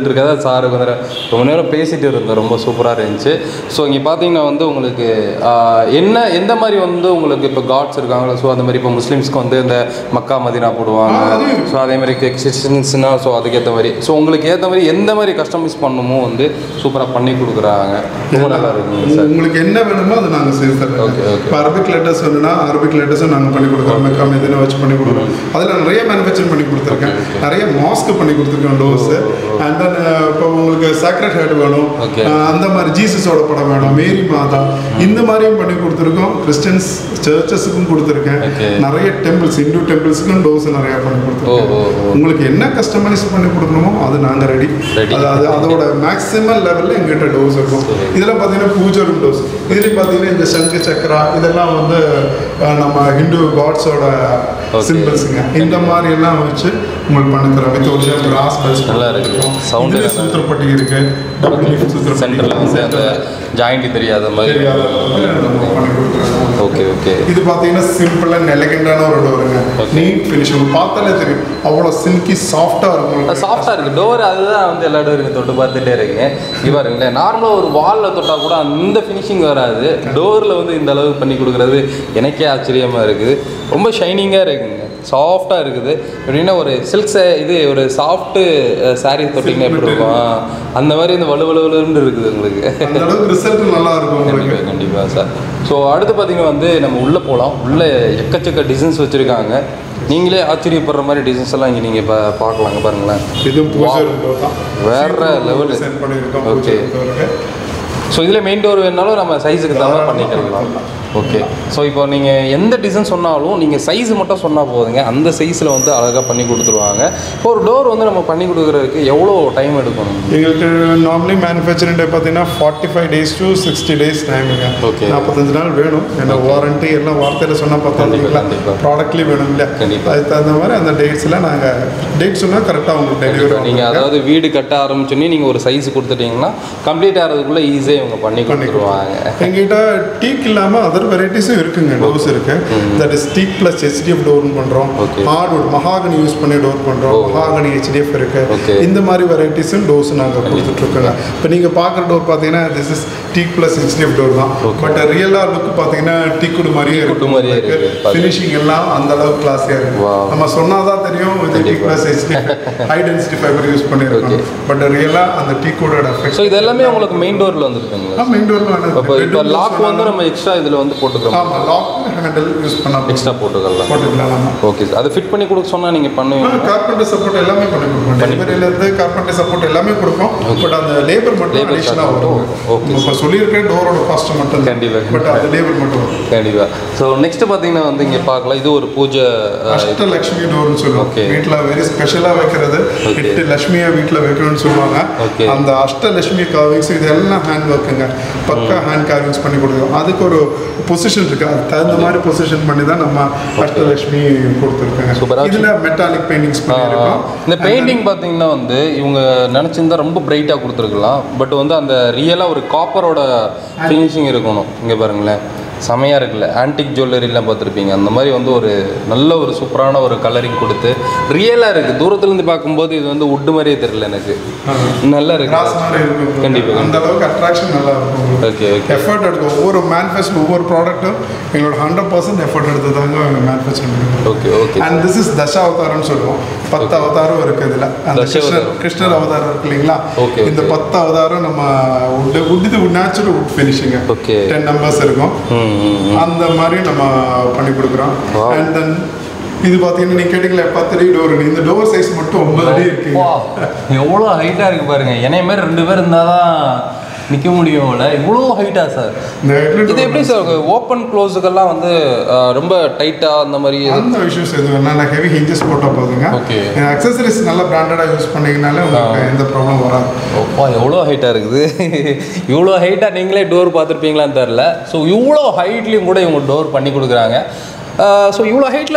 கொடுத்துருக்காரு சார் வந்து ரொம்ப நேரம் பேசிட்டு இருந்தோம் ரொம்ப சூப்பராக இருந்துச்சு ஸோ இங்கே பார்த்தீங்கன்னா வந்து உங்களுக்கு ஆஹ், என்ன எந்த மாதிரி வந்து உங்களுக்கு இப்போ காட்ஸ் இருக்காங்களோ ஸோ அந்த மாதிரி இப்போ முஸ்லீம்ஸ்க்கு வந்து இந்த மக்கா மதினா போடுவாங்க ஸோ அதே மாதிரி கிறிஸ்டின்ஸ்னா ஸோ அதுக்கேற்ற மாதிரி ஸோ உங்களுக்கு ஏற்ற மாதிரி எந்த மாதிரி கஸ்டமைஸ் பண்ணணுமோ வந்து சூப்பராக பண்ணி கொடுக்குறாங்க ரொம்ப நல்லா இருக்குங்க சார் உங்களுக்கு என்ன வேணுமோ அதை நாங்கள் செய்து தரோம் Okay, okay. இப்போ அரபிக் லெட்டர்ஸ் வேணும்னா அரபிக் லெட்டர்ஸும் நாங்கள் பண்ணி கொடுக்குறோம் மெக்கா மெதினா வச்சு பண்ணி கொடுக்குறோம் அதில் நிறைய மேனுஃபேக்சர் பண்ணி கொடுத்துருக்கேன் நிறைய மாஸ்க் பண்ணி கொடுத்துருக்கேன் டோஸ் அண்ட் தென் இப்போ உங்களுக்கு சாக்ரெட் ஹெட் வேணும் Okay. அஹ் அந்த மாதிரி ஜீசஸோட படம் வேணும் மேரி மாதா இந்த மாதிரியும் பண்ணி கொடுத்துருக்கோம் கிறிஸ்டியன்ஸ் சர்ச்சஸுக்கும் கொடுத்துருக்கேன் Okay. நிறைய டெம்பிள்ஸ் இந்து டெம்பிள்ஸுக்கும் டோஸ் நிறைய பண்ணி கொடுத்துருக்கேன் ஓ, ஓ, ஓ. உங்களுக்கு என்ன கஸ்டமைஸ் பண்ணி கொடுக்கணுமோ அது நாங்கள் ரெடி Ready. அதாவது அதோட மேக்ஸிமம் லெவலில் எங்கிட்ட டோஸ் இருக்கும் இதெல்லாம் பார்த்தீங்கன்னா பூஜை ரூம் டோஸ் இதுலேயும் பார்த்தீங்கன்னா இந்த சங்கு சக்கரா இதெல்லாம் வந்து அஹ், நம்ம ஹிந்து காட்ஸோட Okay. சிம்பிள்ஸுங்க இந்த மாதிரி எல்லாம் வச்சு உங்களுக்கு பண்ணி தரோம் வித் ஒரிஜினல் கிராஸ் பெல்ஸ் நல்லா இருக்கு. Sound இதுலேயே நல்லா சூத்திரப்பட்டி இருக்கு டபுள் லீஃப் சூத்திரப்பட்டி சென்டரில் வந்து அந்த ஜாயிண்ட் தெரியாத மாதிரி தெரியாத அளவுக்கு நம்ம பண்ணி கொடுத்துருக்கோம் ஓகே ஓகே இது பார்த்தீங்கன்னா சிம்பிள் அண்ட் எலகண்டான ஒரு டோருங்க Okay. நீட் ஃபினிஷ் உங்களுக்கு பார்த்தாலே தெரியும் அவ்வளோ சில்கி சாஃப்டாக இருக்கும் சாஃப்டாக இருக்குது டோர் அதுதான் வந்து எல்லா டோருங்க தொட்டு பார்த்துட்டே இருக்கீங்க இது பாருங்களேன் நார்மலாக ஒரு வாலில் தொட்டால் கூட அந்த ஃபினிஷிங் வராது டோரில் வந்து இந்த அளவுக்கு பண்ணி கொடுக்குறது எனக்கே ஆச்சரியமாக இருக்குது ரொம்ப ஷைனிங்காக இருக்குங்க சாஃப்டாக இருக்குது எப்படின்னா ஒரு சில்க் இது ஒரு சாஃப்ட்டு saree தொட்டிங்கன்னா எப்படி இருக்கும் ஆ, அந்த மாதிரி இந்த வலு வலுவலுன்னு இருக்குது உங்களுக்கு அந்த அளவுக்கு ரிசல்ட் நல்லா இருக்கும் உங்களுக்கு கண்டிப்பாக கண்டிப்பாக சார் ஸோ அடுத்து பார்த்தீங்கன்னா வந்து நம்ம உள்ளே போகலாம் உள்ளே எக்கச்சக்க டிசைன்ஸ் வச்சுருக்காங்க நீங்களே ஆச்சரியப்படுற மாதிரி டிசைன்ஸ் எல்லாம் இங்கே நீங்கள் இப்போ பார்க்கலாங்க பாருங்களேன் இதுவும் பூஜை room door தான் வேற level. சென்ட் பண்ணியிருக்கோம் Okay. பூஜை room door க்கு. ஸோ இதில் மெயின் டோர் வேணாலும் நம்ம சைஸுக்கு தகுந்த பண்ணிக்கலாம் ஓகே ஸோ இப்போ நீங்கள் எந்த டிசைன் சொன்னாலும் நீங்கள் சைஸ் மட்டும் சொன்னால் போதுங்க அந்த சைஸில் வந்து அழகாக பண்ணி கொடுத்துருவாங்க இப்போ ஒரு டோர் வந்து நம்ம பண்ணி கொடுக்குறதுக்கு எவ்வளோ டைம் எடுக்கணும் எங்களுக்கு நார்மலி மேனுஃபேக்சரிங் டே பார்த்தீங்கன்னா forty five days to sixty days டைமுங்க Okay. நாற்பத்தஞ்சு நாள் வேணும் ஏன்னா வாரண்ட்டி எல்லாம் வார்த்தையில் சொன்னால் கண்டிப்பா, பார்த்தா கண்டிப்பா. ப்ராடக்ட்லேயும் வேணும் இல்லை கண்டிப்பா. அதுக்கு தகுந்த மாதிரி அந்த டேட்ஸில் நாங்கள் டேட் சொன்னால் கரெக்டாக உங்களுக்கு டெலிவரி நீங்கள் அதாவது வீடு கட்ட ஆரம்பிச்சோன்னே நீங்கள் ஒரு சைஸ் கொடுத்துட்டீங்கன்னா கம்ப்ளீட் ஆகிறதுக்குள்ளே ஈஸியாக இவங்க பண்ணி கொடுத்துருவாங்க எங்ககிட்ட டீக் இல்லாமல் அதர் வெரைட்டிஸும் இருக்குங்க டோர்ஸ் இருக்கு that is teak plus HDF டோர்னு பண்ணுறோம் Okay. ஹார்ட்வுட் மகாகனி யூஸ் பண்ணி டோர் பண்ணுறோம் மகாகனி ஹெச்டிஎஃப் இருக்கு Okay. இந்த மாதிரி வெரைட்டிஸும் டோர்ஸ் நாங்கள் கொடுத்துட்ருக்கோங்க இப்போ நீங்கள் பார்க்குற டோர் பார்த்தீங்கன்னா this is teak plus HDF door தான் பட் ரியலாக லுக் பார்த்தீங்கன்னா டீக்குடு மாதிரியே டீக்குடு மாதிரியே இருக்கு. பாக்க. ஃபினிஷிங் எல்லாம் அந்த அளவுக்கு கிளாஸியாக இருக்கும் Wow. நம்ம சொன்னால் தான் தெரியும் இது டீக் கண்டிப்பா. Plus HDF high density fibre use பண்ணியிருக்கோம் Okay. பட் ரியலாக அந்த டீக்கோட எஃபெக்ட் ஸோ இது எல்லாமே உங்களுக்கு மெயின் டோரில் வந்துருக்குங்களா மெயின் டோர் இப்போ இப்போ லாக் வந்து நம்ம எக்ஸ்ட்ரா இதில் வந்து போட்டுக்கிறோம் ஆமாம் லாக் ஹேண்டில் யூஸ் பண்ண எக்ஸ்ட்ரா போட்டுக்கலாம் போட்டுக்கலாம் நம்ம ஓகே சார் அதை ஃபிட் பண்ணி கொடுக்க சொன்னால் நீங்கள் பண்ணுவீங்க கார்பெண்டர் சப்போர்ட் எல்லாமே பண்ணி கொடுப்போம் டெலிவரியிலேருந்து கார்பெண்டர் சப்போர்ட் எல்லாமே கொடுப்போம் பட் அந்த லேபர் மட்டும் Labor அடிஷனாக charge வரும் மட்டும். Okay, இப்போ சொல்லியிருக்கேன் டோரோட காஸ்ட் மட்டும் கண்டிப்பா, பட் அந்த லேபர் மட்டும் வரும் கண்டிப்பாக ஸோ நெக்ஸ்ட் பார்த்தீங்கன்னா வந்து இங்கே பார்க்கலாம் இது ஒரு பூஜை அஹ், அஷ்டலக்ஷ்மி டோர்னு சொல்லுவோம் Okay. வீட்டில் வெரி ஸ்பெஷலாக வைக்கிறது Okay. எட்டு லட்சுமியை வீட்டில் வைக்கணும்னு சொல்லுவாங்க Okay. அந்த அஷ்டலட்சுமி கார்விங்ஸ் இது எல்லாம் ஹேண்ட் ஒர்க்குங்க பக்கா ஹேண்ட் கார்விங்ஸ் பண்ணி கொடுக்குறோம் அதுக்கு ஒரு பொசிஷன் இருக்கு அதுக்கு தகுந்த மாதிரி பொசிஷன் பண்ணி தான் நம்ம அஷ்டலட்சுமி கொடுத்துருக்கோங்க Super-ஆ இதில் மெட்டாலிக் பெயிண்டிங்ஸ் பண்ணியிருக்கோம் இந்த பெயிண்டிங் பார்த்தீங்கன்னா வந்து இவங்க நினச்சிருந்தா ரொம்ப பிரைட்டாக கொடுத்துருக்கலாம் பட் வந்து அந்த ரியலாக ஒரு காப்பரோட ஃபினிஷிங் இருக்கணும் இங்கே பாருங்களேன் செமையாக இருக்குல்ல ஆன்டிக் ஜுவல்லரிலாம் பார்த்துருப்பீங்க அந்த மாதிரி வந்து ஒரு நல்ல ஒரு சூப்பரான ஒரு கலரிங் கொடுத்து ரியலாக இருக்குது தூரத்துலேருந்து பார்க்கும்போது இது வந்து உட்டு மாதிரியே தெரியல எனக்கு நல்லா கிராஸ் இருக்கு மாதிரி இருக்கும் கண்டிப்பா, அந்த அளவுக்கு அட்ராக்ஷன் நல்லா இருக்கும் ஓகே ஓகே எஃபர்ட் எடுக்கும் ஒவ்வொரு மேனுஃபேக்சர் ஒவ்வொரு ப்ராடக்ட்டும் எங்களோட ஹண்ட்ரட் பர்சன்ட் எஃபர்ட் எடுத்து தாங்க மேனுஃபேக்சர் பண்ணுவோம் okay okay and this is தச அவதாரம்னு சொல்லுவோம் பத்து அவதாரம் இருக்கு இதுல அந்த தச கிருஷ்ணர் அவதாரம். கிருஷ்ணர் அவதாரம் இருக்கு இல்லைங்களா Okay, இந்த okay. பத்து அவதாரம் நம்ம உட் உட் இது natural wood finishing Okay. Ten numbers இருக்கும் ம் ம், ம் அந்த மாதிரி நம்ம பண்ணி கொடுக்குறோம் Wow. அண்ட் தென் இது பார்த்தீங்கன்னா நீங்க கேட்டீங்களா பத்து அடி டோர் இந்த டோர் சைஸ் மட்டும் ஒன்பது அடி இருக்கு எவ்வளோ ஹைட்டாக இருக்கு பாருங்க என்னைய மாதிரி ரெண்டு பேர் இருந்தால் தான் நிற்க முடியும்ல இவ்வளோ ஹைட்டா சார் இந்த இது எப்படி சார் ஓப்பன் க்ளோஸுக்கெல்லாம் வந்து அஹ், ரொம்ப டைட்டாக அந்த மாதிரி அந்த இஷ்யூஸ் எதுவும் இல்லை நல்லா ஹெவி ஹிஞ்சஸ் போட்டால் போதுங்க Okay. அக்சசரிஸ் நல்லா பிராண்டடாக யூஸ் பண்ணீங்கனாலே உங்களுக்கு எந்த ப்ராப்ளம் வராது அப்பா எவ்வளோ ஹைட்டாக இருக்குது இவ்வளோ ஹைட்டாக நீங்களே டோர் பார்த்துருப்பீங்களான்னு தெரில ஸோ இவ்வளோ ஹைட்லேயும் கூட இவங்க டோர் பண்ணி கொடுக்குறாங்க ஸோ இவ்வளோ ஹைட்டில்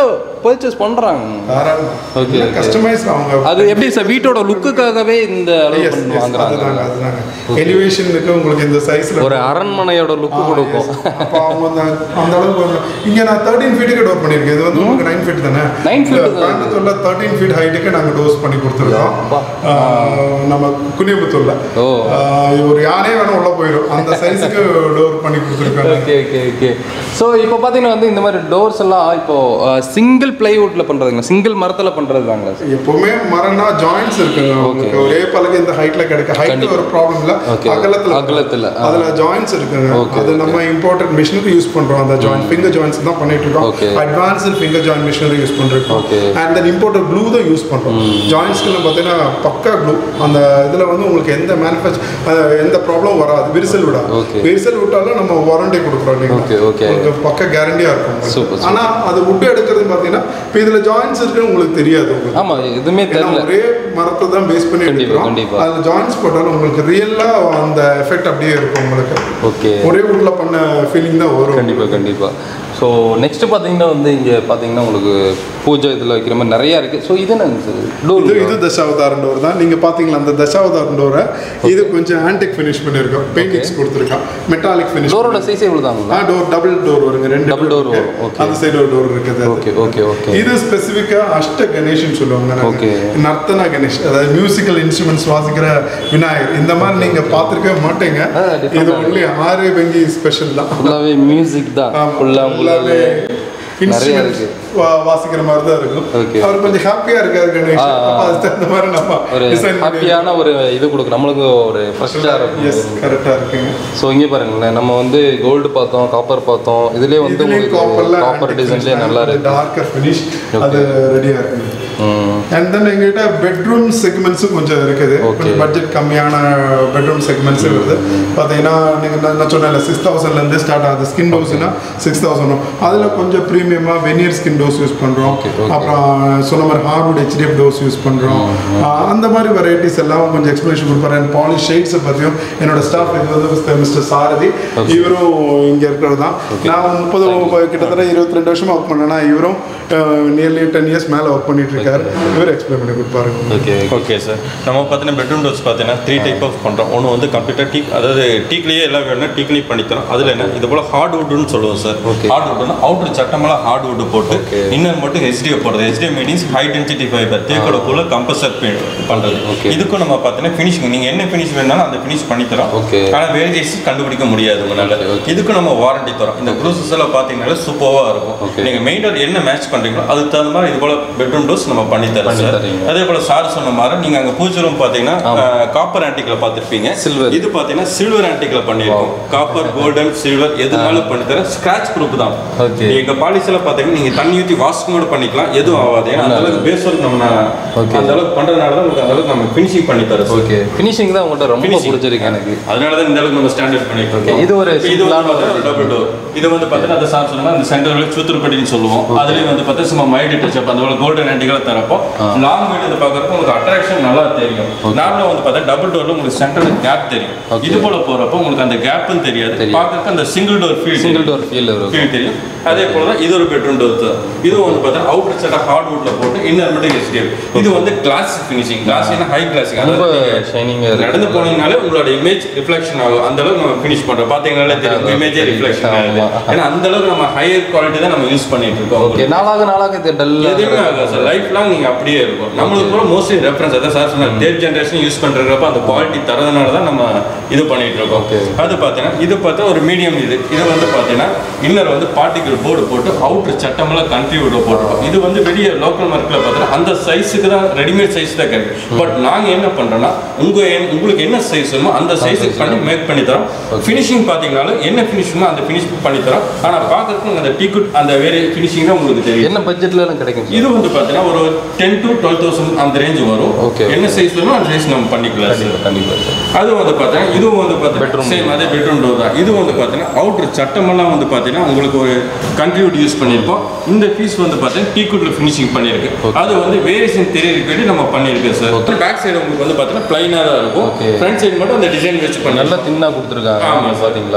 பர்ச்சேஸ் பண்றாங்க Okay, okay. கஸ்டமைஸ் அவங்க அது எப்படி சார் வீட்டோட லுக்குக்காகவே இந்த அளவு Yes, பண்ணி yes, வாங்குறாங்க அதுதாங்க அதுதாங்க எலிவேஷனுக்கு உங்களுக்கு இந்த சைஸ்ல ஒரு அரண்மனையோட லுக்கு கொடுக்கும் அப்போ அவங்க அந்த அந்த அளவுக்கு வரும். இங்க நான் தேர்ட்டீன் ஃபீட்டுக்கு டோர் பண்ணியிருக்கேன் இது வந்து உங்களுக்கு நைன் ஃபீட் தானே 9 feet தான். கோயம்புத்தூர்ல தேர்ட்டீன் ஃபீட் ஹைட்டுக்கு நாங்கள் டோஸ் பண்ணி கொடுத்துருக்கோம் அப்பா. ஆஹ், நம்ம குனியம்புத்தூர்ல ஓ. ஆஹ், ஒரு யானே வேணும் உள்ள போயிடும் அந்த சைஸுக்கு டோர் பண்ணி கொடுத்துருக்கோம் ஓகே ஓகே ஓகே ஸோ இப்போ பார்த்தீங்கன்னா வந்து இந்த மாதிரி டோர்ஸ் எல்லாம் இப்போ சிங்கிள் பிளைவுட்ல பண்றதுங்க சிங்கிள் மரத்துல பண்றது தாங்களா சார் எப்பவுமே மரம்னா ஜாயின்ஸ் இருக்குங்க உங்களுக்கு ஒரே பலகை இந்த ஹைட்ல கிடைக்க ஹைட் ஒரு ப்ராப்ளம் இல்ல Okay. அகலத்துல அகலத்துல, ஆ. அதுல ஜாயின்ஸ் இருக்குங்க Okay, அது நம்ம இம்போர்ட்டட் மிஷினரி யூஸ் பண்றோம் அந்த ஜாயிண்ட் ஃபிங்கர் ஜாயின்ஸ் தான் பண்ணிட்டு இருக்கோம் Okay. Advanced finger joint machinery use பண்ணிருக்கோம் Okay. And then imported glue தான் யூஸ் பண்றோம் ஜாயின்ஸ்க்கு பார்த்தீங்கன்னா பக்கா க்ளூ அந்த இதுல வந்து உங்களுக்கு எந்த மேனுஃபேக்சர் எந்த ப்ராப்ளம் வராது விரிசல் விடாது Okay. விரிசல் விட்டாலும் நம்ம வாரண்டி கொடுக்குறோம் இல்லைங்களா? Okay, okay. உங்களுக்கு பக்க கேரண்டியா இருக்கும் Super, உங்களுக்கு. super. ஆனா அது உட் எடுக்கிறது பார்த்தீங்கன்னா இப்போ இதுல ஜாயின்ஸ் இருக்குன்னு உங்களுக்கு தெரியாது உங்களுக்கு ஆமா எதுவுமே ஏன்னா தெரியல ஒரே மரத்தை தான் பேஸ் பண்ணி கண்டிப்பா, எடுக்கிறோம் கண்டிப்பா. அதில் ஜாயின்ஸ் போட்டாலும் உங்களுக்கு ரியலா அந்த எஃபெக்ட் அப்படியே இருக்கும் உங்களுக்கு ஓகே ஒரே உள்ள பண்ண ஃபீலிங் தான் வரும் கண்டிப்பா கண்டிப்பா ஸோ நெக்ஸ்ட் பார்த்தீங்கன்னா வந்து இங்கே பார்த்தீங்கன்னா உங்களுக்கு பூஜை இதில் வைக்கிற மாதிரி நிறையா இருக்குது ஸோ இது என்னங்க சார் டோர் இது இது தசாவதாரம் டோர் தான் நீங்க பாத்தீங்களா அந்த தசாவதாரம் டோரை இது கொஞ்சம் ஆன்டிக் ஃபினிஷ் பண்ணியிருக்கோம் பெயிண்டிங்ஸ் கொடுத்துருக்கோம் மெட்டாலிக் ஃபினிஷ் டோரோட சைஸ் எவ்வளோ தாங்களா ஆ டோர் டபுள் டோர் வருங்க ரெண்டு Double door இருக்கு. வரும், okay. அந்த சைடு ஒரு டோர் இருக்குது அது. ஓகே ஓகே ஓகே இது ஸ்பெசிஃபிக்கா அஷ்ட கணேஷ்னு சொல்லுவாங்க நாங்க. Okay. நர்த்தன கணேஷ் அதாவது மியூசிக்கல் இன்ஸ்ட்ருமெண்ட்ஸ் வாசிக்கிற விநாயகர் இந்த மாதிரி நீங்க பார்த்திருக்கவே மாட்டீங்க ஆ, different இது ஒன்லி ஆறு பெங்கி ஸ்பெஷல் தான் ஃபுல்லாகவே மியூசிக் தான் ஃபுல்லாக ஃபுல்லாவே உங்களுக்கு நிறைய instruments இருக்கு வா- வாசிக்கிற மாதிரி தான் இருக்கும் Okay. அவர் கொஞ்சம் ஹாப்பியா இருக்காரு கணேஷ் ஆ, ஆ. அப்ப அதுக்கு தகுந்த மாதிரி நம்ம ஒரு டிசைன் ஹாப்பியான ஒரு இது கொடுக்கும் நம்மளுக்கு ஒரு ஃப்ரெஷ்ஷாக எஸ் இருக்கும் கரெக்டா இருக்குங்க ஸோ இங்கே பாருங்களேன் நம்ம வந்து கோல்டு பார்த்தோம் காப்பர் பார்த்தோம் இதுலேயே வந்து இதுலயும் உங்களுக்கு காப்பர்ல காப்பர் டிசைன்லேயே நல்லா இருக்கு டார்க்கர் ஃபினிஷ் அது ரெடியா இருக்கு ம் அண்ட் தென் எங்ககிட்ட பெட்ரூம் செக்மெண்ட்ஸும் கொஞ்சம் இருக்குது Okay. கொஞ்சம் பட்ஜெட் கம்மியான பெட்ரூம் செக்மெண்ட்ஸ் வருது பார்த்தீங்கன்னா நீங்கள் நான் நான் சொன்னேன்ல சிக்ஸ் தௌசண்ட்லேருந்து ஸ்டார்ட் ஆகுது ஸ்கின் டோஸ்னா சிக்ஸ் தௌசண்ட் அதில் கொஞ்சம் ப்ரீமியமாக வெனியர் ஸ்கின் டோஸ் யூஸ் பண்ணுறோம் Okay, okay. அப்புறம் சொன்ன மாதிரி ஹார்ட்வுட் ஹெச்டிஎஃப் டோஸ் யூஸ் பண்ணுறோம் அந்த மாதிரி வெரைட்டிஸ் எல்லாம் கொஞ்சம் எக்ஸ்பிளேஷன் கொடுப்பாரு அண்ட் பாலிஷ் ஷேட்ஸை பற்றியும் என்னோட ஸ்டாஃப் இது வந்து மிஸ்டர் சாரதி இவரும் இங்கே இருக்கிறது தான் நான் முப்பது கிட்டத்தட்ட இருபத்தி ரெண்டு வருஷமா ஒர்க் பண்ணேன்னா இவரும் நியர்லி டென் இயர்ஸ் மேலே ஒர்க் பண்ணிட்டு இருக்காரு இவர் எக்ஸ்பிளைன் பண்ணி கொடுப்பாரு ஓகே ஓகே சார் நம்ம பார்த்தீங்கன்னா பெட்ரூம் டோர்ஸ் பார்த்தீங்கன்னா த்ரீ டைப் ஆஃப் பண்ணுறோம் ஒன்று வந்து கம்ப்ளீட்டாக டீக் அதாவது டீக்லேயே எல்லாம் வேணும்னா டீக்லேயே பண்ணித்தரோம் அதில் என்ன இது போல் ஹார்ட் வுட்னு சொல்லுவோம் சார் Okay. ஹார்ட் வுட்னா அவுட்டர் சட்டமெல்லாம் ஹார்ட் வுட் போட்டு Okay. இன்னர் மட்டும் ஹெச்டிஎஃப் போடுறது HDF meanings high density fibre தேக்கோட போல கம்பல்சர் பண்ணுறது Okay. இதுக்கும் நம்ம பார்த்தீங்கன்னா ஃபினிஷிங் நீங்கள் என்ன ஃபினிஷ் வேணாலும் அந்த ஃபினிஷ் பண்ணித்தரோம் Okay. ஆனால் வேரியேஷன் கண்டுபிடிக்க முடியாது உங்களால் Okay, okay. இதுக்கும் நம்ம வாரண்டி தரோம் இந்த க்ரூசஸ் எல்லாம் பார்த்தீங்கன்னா சூப்பராக இருக்கும் Okay. நீங்கள் மெயின் டோர் என்ன மேட்ச் பண்ணுறீங்களோ அதுக்கு தகுந்த மாதிரி இது போல் பெட்ரூம் டோர்ஸ் நம்ம பண்ணி தரோம் பண்ணி சார் தரீங்க. அதே போல சார் சொன்ன மாதிரி நீங்க அங்க பூஜை ரூம் பாத்தீங்கன்னா காப்பர் ஆன்டிக்ல பார்த்திருப்பீங்க Silver. இது பாத்தீங்கன்னா சில்வர் ஆன்டிக்ல பண்ணிருக்கோம் காப்பர் கோல்டன் சில்வர் எதுனாலும் பண்ணி தர ஸ்கிராச் ப்ரூஃப் தான் Okay. எங்க பாலிசில பாத்தீங்கன்னா நீங்க தண்ணி ஊத்தி வாஷ் கூட பண்ணிக்கலாம் எதுவும் ஆகாது ஏன்னா அந்த அளவுக்கு பேஸ் ஒர்க் நம்ம Okay. அந்த அளவுக்கு பண்றதுனால தான் உங்களுக்கு அந்த அளவுக்கு நம்ம ஃபினிஷிங் பண்ணி தரோம் சார் ஓகே ஃபினிஷிங் தான் உங்கள்கிட்ட ரொம்ப Finishing. பிடிச்சிருக்கு எனக்கு அதனால தான் இந்த அளவுக்கு நம்ம ஸ்டாண்டர்ட் பண்ணிட்டு இருக்கோம் இது ஒரு இப்ப இது வந்து simple-ஆன ஒரு பார்த்தீங்கன்னா டபுள் டோர் இது வந்து பார்த்தீங்கன்னா அந்த சார் சொன்ன அந்த சென்டர்ல சூத்திரப்பட்டின்னு சொல்லுவோம் அதுலயும் வந்து பார்த்தா சும்மா மைல்டு டச் அப் அந்த கோல்டன் ஆண்டிகளை தரப்போ லாங் வீடு பார்க்கறப்போ உங்களுக்கு அட்ராக்ஷன் நல்லா தெரியும் நார்மலா வந்து பார்த்தா டபுள் டோர்ல உங்களுக்கு சென்டர்ல கேப் தெரியும் Okay. இது போல போறப்போ உங்களுக்கு அந்த கேப்பும் தெரியாது தெரியும். பார்க்கறப்ப அந்த single door feel single door feel இருக்கும் ஃபீல் தெரியும் அதே போல தான் இது ஒரு பெட்ரூம் டோர் தான் இது வந்து பார்த்தா அவுட்டர் சைடா ஹார்ட் வுட்ல போட்டு இன்னர் மட்டும் HDF இது வந்து gloss finishing gloss high glossing ரொம்ப ஷைனிங்காக இருக்கு நடந்து போனீங்கனாலே உங்களோட இமேஜ் ரிஃப்ளெக்ஷன் ஆகும் அந்த அளவுக்கு நம்ம ஃபினிஷ் பண்றோம் பாத்தீங்கனாலே தெரியும் இமேஜே தெரியும். ரிஃப்ளெக்ஷன் ஆகுது ஆமா. ஏன்னா அந்த அளவுக்கு நம்ம ஹையர் குவாலிட்டி தான் நம்ம யூஸ் பண்ணிட்டு இருக்கோம் ஓகே நாளாக நாளாக இது எதுவுமே டல்லாக ஆகாது சார் லைஃப் லாங் நீங்க அப்படியே இருக்கும் நம்மளுக்கு கூட மோஸ்ட்லி ரெஃபரன்ஸ் அதான் சார் சொன்னார் தேர்ட் ஜென்ரேஷன் யூஸ் பண்றப்ப அந்த குவாலிட்டி தரதுனால தான் நம்ம இது பண்ணிட்டு இருக்கோம் Okay. அது பார்த்தீங்கன்னா இது பார்த்தா ஒரு மீடியம் இது இது வந்து பார்த்தீங்கன்னா இன்னர் வந்து பார்ட்டிகல் போர்டு போட்டு அவுட்டர் சட்டமெல்லாம் கண்ட்ரி விட போட்டுருக்கோம் இது வந்து வெளியே லோக்கல் மார்க்கெட்ல பார்த்தீங்கன்னா அந்த சைஸுக்கு தான் ரெடிமேட் சைஸ் தான் கிடைக்கும் பட் நாங்க என்ன பண்றோம்னா உங்க என்- உங்களுக்கு என்ன சைஸ் வேணுமோ அந்த சைஸுக்கு பண்ணி மேக் பண்ணி தரோம் ஃபினிஷிங் பார்த்தீங்கனாலும் என்ன ஃபினிஷிங்கோ அந்த ஃபினிஷ் பண்ணி தரோம் ஆனா பார்க்கறதுக்கு அந்த டீக்குட் அந்த வேற ஃபினிஷிங் தான் உங்களுக்கு தெரியும் என்ன பட்ஜெட்ல எல்லாம் கிடைக்கும் இது வந்து பார்த்தீங்கன்னா ஒரு டென் டு டுவெல் தௌசண்ட் அந்த ரேஞ்ச் வரும் Okay. என்ன சைஸ் வேணுமோ அந்த சைஸ் நம்ம பண்ணிக்கலாம் சார் கண்டிப்பாக கண்டிப்பாக அது வந்து பார்த்தீங்கன்னா இதுவும் வந்து பார்த்தீங்கன்னா Bedroom. சேம் அதே பெட்ரூம் டோர் தான் இது வந்து பார்த்தீங்கன்னா அவுட்டர் சட்டமெல்லாம் வந்து பார்த்தீங்கன்னா உங்களுக்கு ஒரு கண்ட்ரிபியூட் யூஸ் பண்ணியிருப்போம் இந்த பீஸ் வந்து பார்த்தீங்கன்னா டீக்குட்ல ஃபினிஷிங் பண்ணியிருக்கு அது வந்து வேரியேஷன் தெரியறதுக்கு வேண்டி நம்ம பண்ணியிருக்கோம் சார் பேக் சைடு உங்களுக்கு வந்து பார்த்தீங்கன்னா பிளைனாக தான் இருக்கும் Okay. ஃப்ரண்ட் சைடு மட்டும் அந்த டிசைன் வச்சு பண்ணி நல்லா தின்னா கொடுத்துருக்காங்க ஆமா, ஆமாம் sir. பார்த்தீங்களா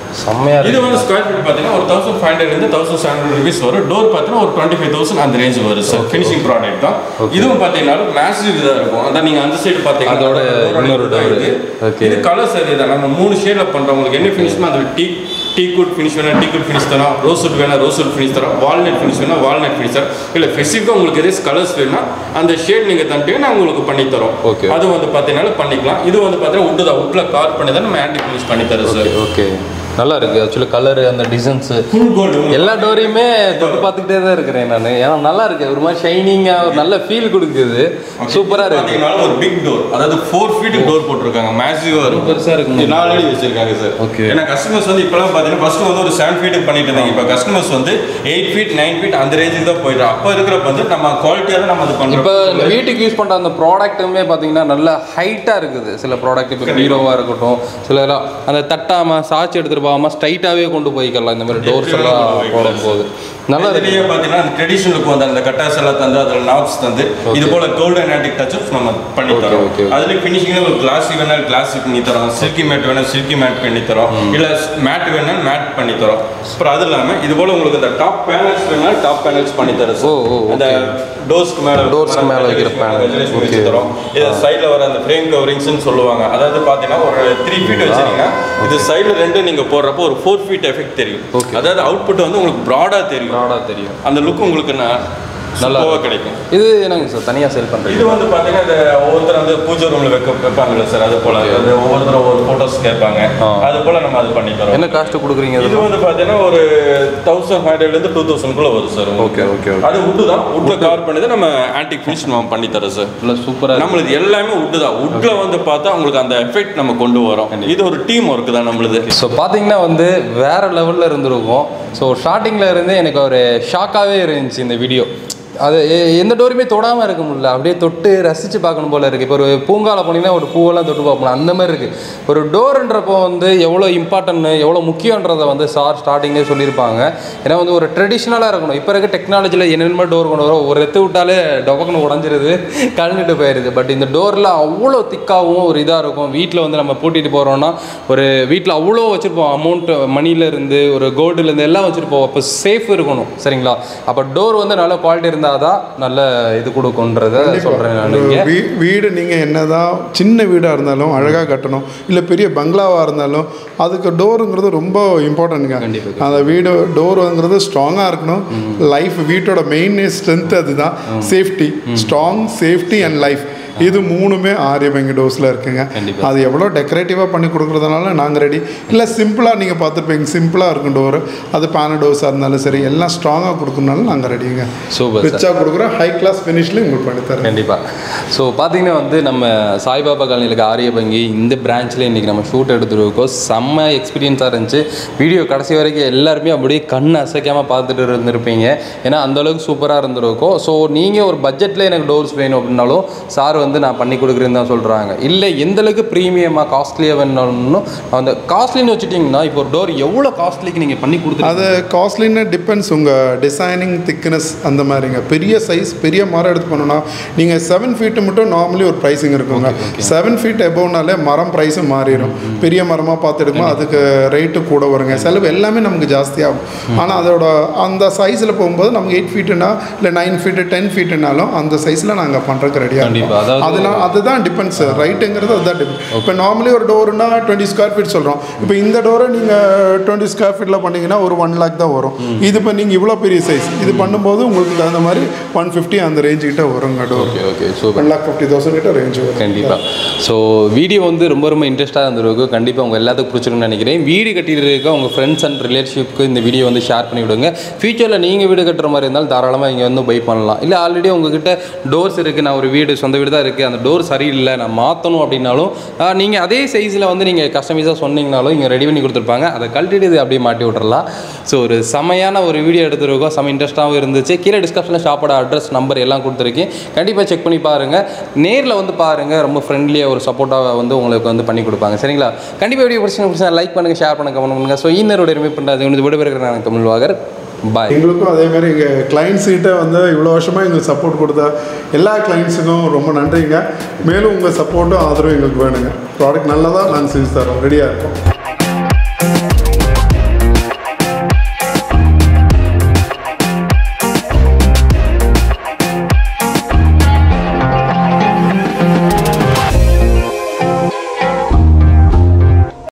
செம்மையா இது இருக்கு வந்து ஸ்கொயர் ஃபீட் பார்த்தீங்கன்னா ஒரு தௌசண்ட் ஃபைவ் ஹண்ட்ரட் இருந்து தௌசண்ட் செவன் ஹண்ட்ரட் ருபீஸ் வரும் டோர் பார்த்தீங்கன்னா ஒரு டுவெண்ட்டி ஃபைவ் தௌசண்ட் அந்த ரேஞ்ச் வரும் சார் ஃபினிஷிங் ப்ராடக்ட் தான் இதுவும் பார்த்தீங்கன்னா மேசிவ் இதாக இருக்கும் அதான் நீங்கள் அந்த சைடு பார்த்தீங்கன்னா அதோட இன்னொரு door door. இது. Okay. இது கலர் சரி தான் நம்ம மூணு ஷேடில் பண்ணுறவங்களுக்கு என்ன ஃபினிஷ்மோ அந்த டீ டீ குட் ஃபினிஷ் வேணா டீ குட் ஃபினிஷ் தரோம் ரோஸ் வுட் வேணா ரோஸ் வுட் ஃபினிஷ் தரோம் வால்நட் ஃபினிஷ் வேணா வால்நட் ஃபினிஷ் தரோம் இல்லை ஸ்பெசிஃபிக்காக உங்களுக்கு எதே கலர்ஸ் வேணும்னா அந்த ஷேட் நீங்கள் தந்துட்டு நான் உங்களுக்கு பண்ணி தரோம் Okay. அது வந்து பார்த்தீங்கன்னா பண்ணிக்கலாம் இது வந்து பார்த்தீங்கன்னா உட்டு தான் உட்டில் கார் பண்ணி தான் நம்ம ஆன்டி ஃபினிஷ் பண்ணி தரோம் சார் ஓகே நல்லா இருக்கு ஆக்சுவலி கலர் அந்த டிசைன்ஸ் ஃபுல் கோல்டு எல்லா டோரையுமே தொட்டு பார்த்துக்கிட்டே தான் இருக்கிறேன் நான் ஏன்னா நல்லா இருக்கு ஒரு மாதிரி ஷைனிங்காக ஒரு நல்ல ஃபீல் கொடுக்குது சூப்பரா இருக்கு பாத்தீங்கன்னா ஒரு பிக் டோர் அதாவது ஃபோர் ஃபீட் டோர் போட்டிருக்காங்க மேசிவா இருக்கும் பெருசா இருக்குமா? இது நாலு அடி வச்சிருக்காங்க சார் Okay. ஏன்னா கஸ்டமர்ஸ் வந்து இப்பெல்லாம் பாத்தீங்கன்னா ஃபர்ஸ்ட் வந்து ஒரு செவன் ஃபீட்டுக்கு பண்ணிட்டு இருந்தாங்க இப்போ கஸ்டமர்ஸ் வந்து எயிட் ஃபீட் நைன் ஃபீட் அந்த ரேஞ்சுக்கு தான் போயிட்டு அப்போ இருக்கிறப்ப வந்து நம்ம குவாலிட்டியாக தான் நம்ம அது இப்போ பண்றோம் இந்த வீட்டுக்கு யூஸ் பண்ணுற அந்த ப்ராடக்ட்டுமே பார்த்தீங்கன்னா நல்ல ஹைட்டாக இருக்குது சில ப்ராடக்ட் இப்போ பீரோவாக இருக்கட்டும் சில இதெல்லாம் அந்த தட்டாமல் சாச்சி எடுத்துட்டு போகாமல் ஸ்ட்ரைட்டாகவே கொண்டு போய்க்கலாம் இந்த மாதிரி டோர்ஸ் எல்லாம் போடும்போது நல்லா இருக்கு இதுலயே பாத்தீங்கன்னா அந்த ட்ரெடிஷன் லுக் வந்து அந்த கட்டாஸ் எல்லாம் தந்து அதில் நாப்ஸ் தந்து இது போல கோல்டன் ஆன்டிக் டச்சப்ஸ் நம்ம பண்ணி Okay, தரோம் okay. அதுல ஃபினிஷிங்ல ஒரு கிளாசி வேணா கிளாசி பண்ணி தரோம் சில்கி மேட் வேணா சில்கி மேட் பண்ணி தரோம் இல்ல மேட் வேணா மேட் பண்ணி தரோம் அப்புறம் அது இல்லாம இது போல உங்களுக்கு இந்த டாப் பேனல்ஸ் வேணா டாப் பேனல்ஸ் பண்ணி தரோம் ஓ, சார் ஓ, அந்த டோர்ஸ்க்கு மேல Doorsக்கு மேல வைக்கிற panel. வெஜிலேஷன் Okay. வச்சு தரோம் இது சைடுல வர அந்த ஃப்ரேம் கவரிங்ஸ்னு சொல்லுவாங்க அதாவது பாத்தீங்கன்னா ஒரு த்ரீ ஃபீட் வச்சீங்கன்னா இது சைடுல ரெண்டு நீங்க போடுறப்போ ஒரு ஃபோர் ஃபீட் எஃபெக்ட் தெரியும் Okay. அதாவது அவுட்புட் வந்து உங்களுக்கு ப்ராடா தெரியும் ப்ராடாக தெரியும் அந்த லுக் உங்களுக்கு நான் நல்லா நல்லா கிடைக்கும் இது என்னங்க சார் தனியாக சேல் பண்ணுறீங்க இது வந்து பாத்தீங்கன்னா இந்த ஒவ்வொருத்தர் வந்து பூஜை ரூம்ல வைக்க வைப்பாங்கல்ல சார் அது போல அது ஒவ்வொருத்தர் ஒவ்வொரு போட்டோஸ் கேட்பாங்க ஆ. அது போல நம்ம அது பண்ணி தரோம் என்ன காஸ்ட்டு கொடுக்குறீங்க இது இது வந்து பாத்தீங்கன்னா ஒரு தௌசண்ட் ஹண்ட்ரட்ல இருந்து டூ தௌசண்ட் குள்ள வரும் சார் ஓகே ஓகே ஓகே அது உட்டு தான் உட்ல கவர் பண்ணி தான் நம்ம ஆன்டிக் ஃபினிஷ் நம்ம பண்ணி தரோம் சார் இல்லை சூப்பராக நம்மளுது எல்லாமே உட்டு தான் உட்ல வந்து பார்த்தா உங்களுக்கு அந்த எஃபெக்ட் நம்ம கொண்டு வரோம் இது ஒரு டீம் ஒர்க் தான் நம்மளுது ஸோ பார்த்தீங்கன்னா வந்து வேற லெவலில் இருந்திருக்கும் ஸோ ஸ்டார்டிங்கில் இருந்து எனக்கு ஒரு ஷாக்காகவே இருந்துச்சு இந்த வீடியோ அது எ- எந்த டோருமே தொடாமல் இருக்க முடியல அப்படியே தொட்டு ரசித்து பார்க்கணும் போல இருக்குது இப்போ ஒரு பூங்கால போனீங்கன்னா ஒரு பூவெல்லாம் தொட்டு பார்ப்போம் அந்த மாதிரி இருக்குது ஒரு டோருன்றப்போ வந்து எவ்வளோ இம்பார்ட்டன்ட் எவ்வளோ முக்கியன்றதை வந்து சார் ஸ்டார்டிங்கே சொல்லியிருப்பாங்க ஏன்னா வந்து ஒரு ட்ரெடிஷ்னலாக இருக்கணும் இப்போ இருக்க டெக்னாலஜியில் என்னென்ன டோர் கொண்டு வரோம் ஒரு எத்து விட்டாலே டொபக்குன்னு உடஞ்சிருது கழண்டுட்டு போயிடுது பட் இந்த டோரில் அவ்வளோ திக்காகவும் ஒரு இதாக இருக்கும் வீட்டில் வந்து நம்ம பூட்டிட்டு போகிறோம்னா ஒரு வீட்டில் அவ்வளோ வச்சுருப்போம் அமௌண்ட் மணிலேருந்து ஒரு கோல்டுலேருந்து எல்லாம் வச்சுருப்போம் அப்போ சேஃப் இருக்கணும் சரிங்களா அப்போ டோர் வந்து நல்ல குவாலிட்டி இருந்தால் தான் நல்ல இது கொடுக்குன்றத சொல்கிறேன் நான் ஒரு இங்கே வீ- வீடு நீங்கள் என்னதான் சின்ன வீடாக இருந்தாலும் அழகாக கட்டணும் இல்லை பெரிய பங்களாவாக இருந்தாலும் அதுக்கு டோருங்கிறது ரொம்ப இம்பார்ட்டன்ட்ங்க கண்டிப்பா. அந்த வீடு டோருங்கிறது ஸ்ட்ராங்காக இருக்கணும் லைஃப் வீட்டோட மெயின் ஸ்ட்ரென்த் அதுதான் safety strong safety and life இது மூணுமே ஆரியபங்க டோஸில் இருக்குங்க கண்டிப்பா. அது எவ்வளோ டெக்கரேட்டிவாக பண்ணி கொடுக்குறதுனால நாங்கள் ரெடி இல்லை சிம்பிளாக நீங்கள் பார்த்துருப்பீங்க சிம்பிளாக இருக்கும் டோரு அது பேன டோஸாக இருந்தாலும் சரி எல்லாம் ஸ்ட்ராங்காக கொடுக்கணுனாலும் நாங்கள் ரெடிங்க சூப்பர் சார் ரிச்சாக கொடுக்குறோம் ஹை கிளாஸ் ஃபினிஷ்லையும் உங்களுக்கு பண்ணித்தரேன் கண்டிப்பாக ஸோ பார்த்தீங்கன்னா வந்து நம்ம சாய்பாபா காலனியில் இருக்க ஆரியபங்கி இந்த பிரான்ச்சில் இன்றைக்கி நம்ம ஷூட் எடுத்துருக்கோம் செம்ம எக்ஸ்பீரியன்ஸாக இருந்துச்சு வீடியோ கடைசி வரைக்கும் எல்லாருமே அப்படியே கண் அசைக்காமல் பார்த்துட்டு இருந்திருப்பீங்க ஏன்னா அந்த அளவுக்கு சூப்பராக இருந்திருக்கும் ஸோ நீங்கள் ஒரு பட்ஜெட்டில் எனக்கு டோர்ஸ் வேணும் அப்படின்னாலும் சார் வந்து நான் பண்ணி கொடுக்குறேன்னு தான் சொல்கிறாங்க இல்லை எந்த அளவுக்கு ப்ரீமியமாக காஸ்ட்லியாக வேணும்னு அந்த காஸ்ட்லின்னு வச்சுட்டிங்கன்னா இப்போ ஒரு டோர் எவ்வளோ காஸ்ட்லிக்கு நீங்கள் பண்ணி கொடுத்து அது காஸ்ட்லின்னு டிபெண்ட்ஸ் உங்கள் டிசைனிங் திக்னஸ் அந்த மாதிரிங்க பெரிய சைஸ் பெரிய மரம் எடுத்து பண்ணோன்னா நீங்கள் செவன் ஃபீட்டு மட்டும் நார்மலி ஒரு ப்ரைஸிங் இருக்குங்க செவன் ஃபீட் எபோவ்னாலே மரம் ப்ரைஸும் மாறிடும் பெரிய மரமாக பார்த்து எடுக்கும்போது அதுக்கு ரேட்டு கூட வருங்க செலவு எல்லாமே நமக்கு ஜாஸ்தியாகும் ஆனால் அதோட அந்த சைஸில் போகும்போது நமக்கு எயிட் ஃபீட்டுனா இல்லை நைன் ஃபீட்டு டென் ஃபீட்டுனாலும் அந்த சைஸில் நாங்கள் பண்ணுறதுக்கு ரெடியாக கண்டிப்பா, அதாவது- அதனால அதுதான் டிபெண்ட்ஸ் ரைட்டுங்கிறது அதுதான் டிபெண்ட் இப்போ நார்மலி ஒரு டோர்னா டுவெண்ட்டி ஸ்கொயர் ஃபீட் சொல்கிறோம் இப்போ இந்த டோரை நீங்கள் டுவெண்ட்டி ஸ்கொயர் ஃபீட்டில் பண்ணீங்கன்னா ஒரு ஒன் லேக் தான் வரும் இது இப்போ நீங்கள் இவ்வளோ பெரிய சைஸ் இது பண்ணும்போது உங்களுக்கு தகுந்த மாதிரி ஒன் ஃபிஃப்டி அந்த ரேஞ்சு கிட்ட வருங்க door okay okay super one lakh fifty thousand கிட்ட ரேஞ்ச் வரும் கண்டிப்பாக ஸோ வீடியோ வந்து ரொம்ப ரொம்ப இன்ட்ரெஸ்ட்டாக இருந்திருக்கும் கண்டிப்பாக உங்கள் எல்லாத்துக்கும் பிடிச்சிருக்குன்னு நினைக்கிறேன் வீடு கட்டிட்டு இருக்க உங்கள் ஃப்ரெண்ட்ஸ் அண்ட் ரிலேஷன்ஷிப்க்கு இந்த வீடியோ வந்து ஷேர் பண்ணி விடுங்க ஃபியூச்சரில் நீங்கள் வீடு கட்டுற மாதிரி இருந்தாலும் தாராளமாக இங்கே வந்து பை பண்ணலாம் இல்லை ஆல்ரெடி உங்ககிட்ட டோர்ஸ் இருக்குது நான் ஒரு வீடு சொந்த வீடு தான் இருக்குது அந்த டோர் சரியில்லை நான் மாற்றணும் அப்படின்னாலும் நீங்கள் அதே சைஸில் வந்து நீங்கள் கஸ்டமைஸாக சொன்னீங்கனாலும் இங்கே ரெடி பண்ணி கொடுத்துருப்பாங்க அதை கழட்டிட்டு இது அப்படியே மாட்டி விட்றலாம் ஸோ ஒரு செமையான ஒரு வீடியோ எடுத்துருக்கோம் செம இன்ட்ரெஸ்ட்டாகவும் இருந்துச்சு கீழே டிஸ்கிரிப்ஷனில் ஷாப்போட அட்ரஸ் நம்பர் எல்லாம் கொடுத்துருக்கேன் கண்டிப்பாக செக் பண்ணி பாருங்கள் நேரில் வந்து பாருங்கள் ரொம்ப ஃப்ரெண்ட்லியாக ஒரு சப்போர்ட்டாக வந்து உங்களுக்கு வந்து பண்ணி கொடுப்பாங்க சரிங்களா கண்டிப்பாக வீடியோ பிடிச்சி பிடிச்சா லைக் பண்ணுங்கள் ஷேர் பண்ணுங்க கமெண்ட் பண்ணுங்கள் ஸோ இன்னொரு ரிமீட் பண்ணுறது உங்களுக்கு விடுபெறுகிற நான் தமிழ் வாகர் பாய் எங்களுக்கும் அதே மாதிரி எங்கள் கிளைண்ட்ஸ் கிட்ட வந்து இவ்வளோ வருஷமாக எங்களுக்கு சப்போர்ட் கொடுத்த எல்லா கிளைண்ட்ஸுக்கும் ரொம்ப நன்றிங்க மேலும் உங்கள் சப்போர்ட்டும் ஆதரவும் எங்களுக்கு வேணுங்க ப்ராடக்ட் நல்லதாக நாங்கள் செஞ்சு தரோம் ரெடியாக இருக்கோம்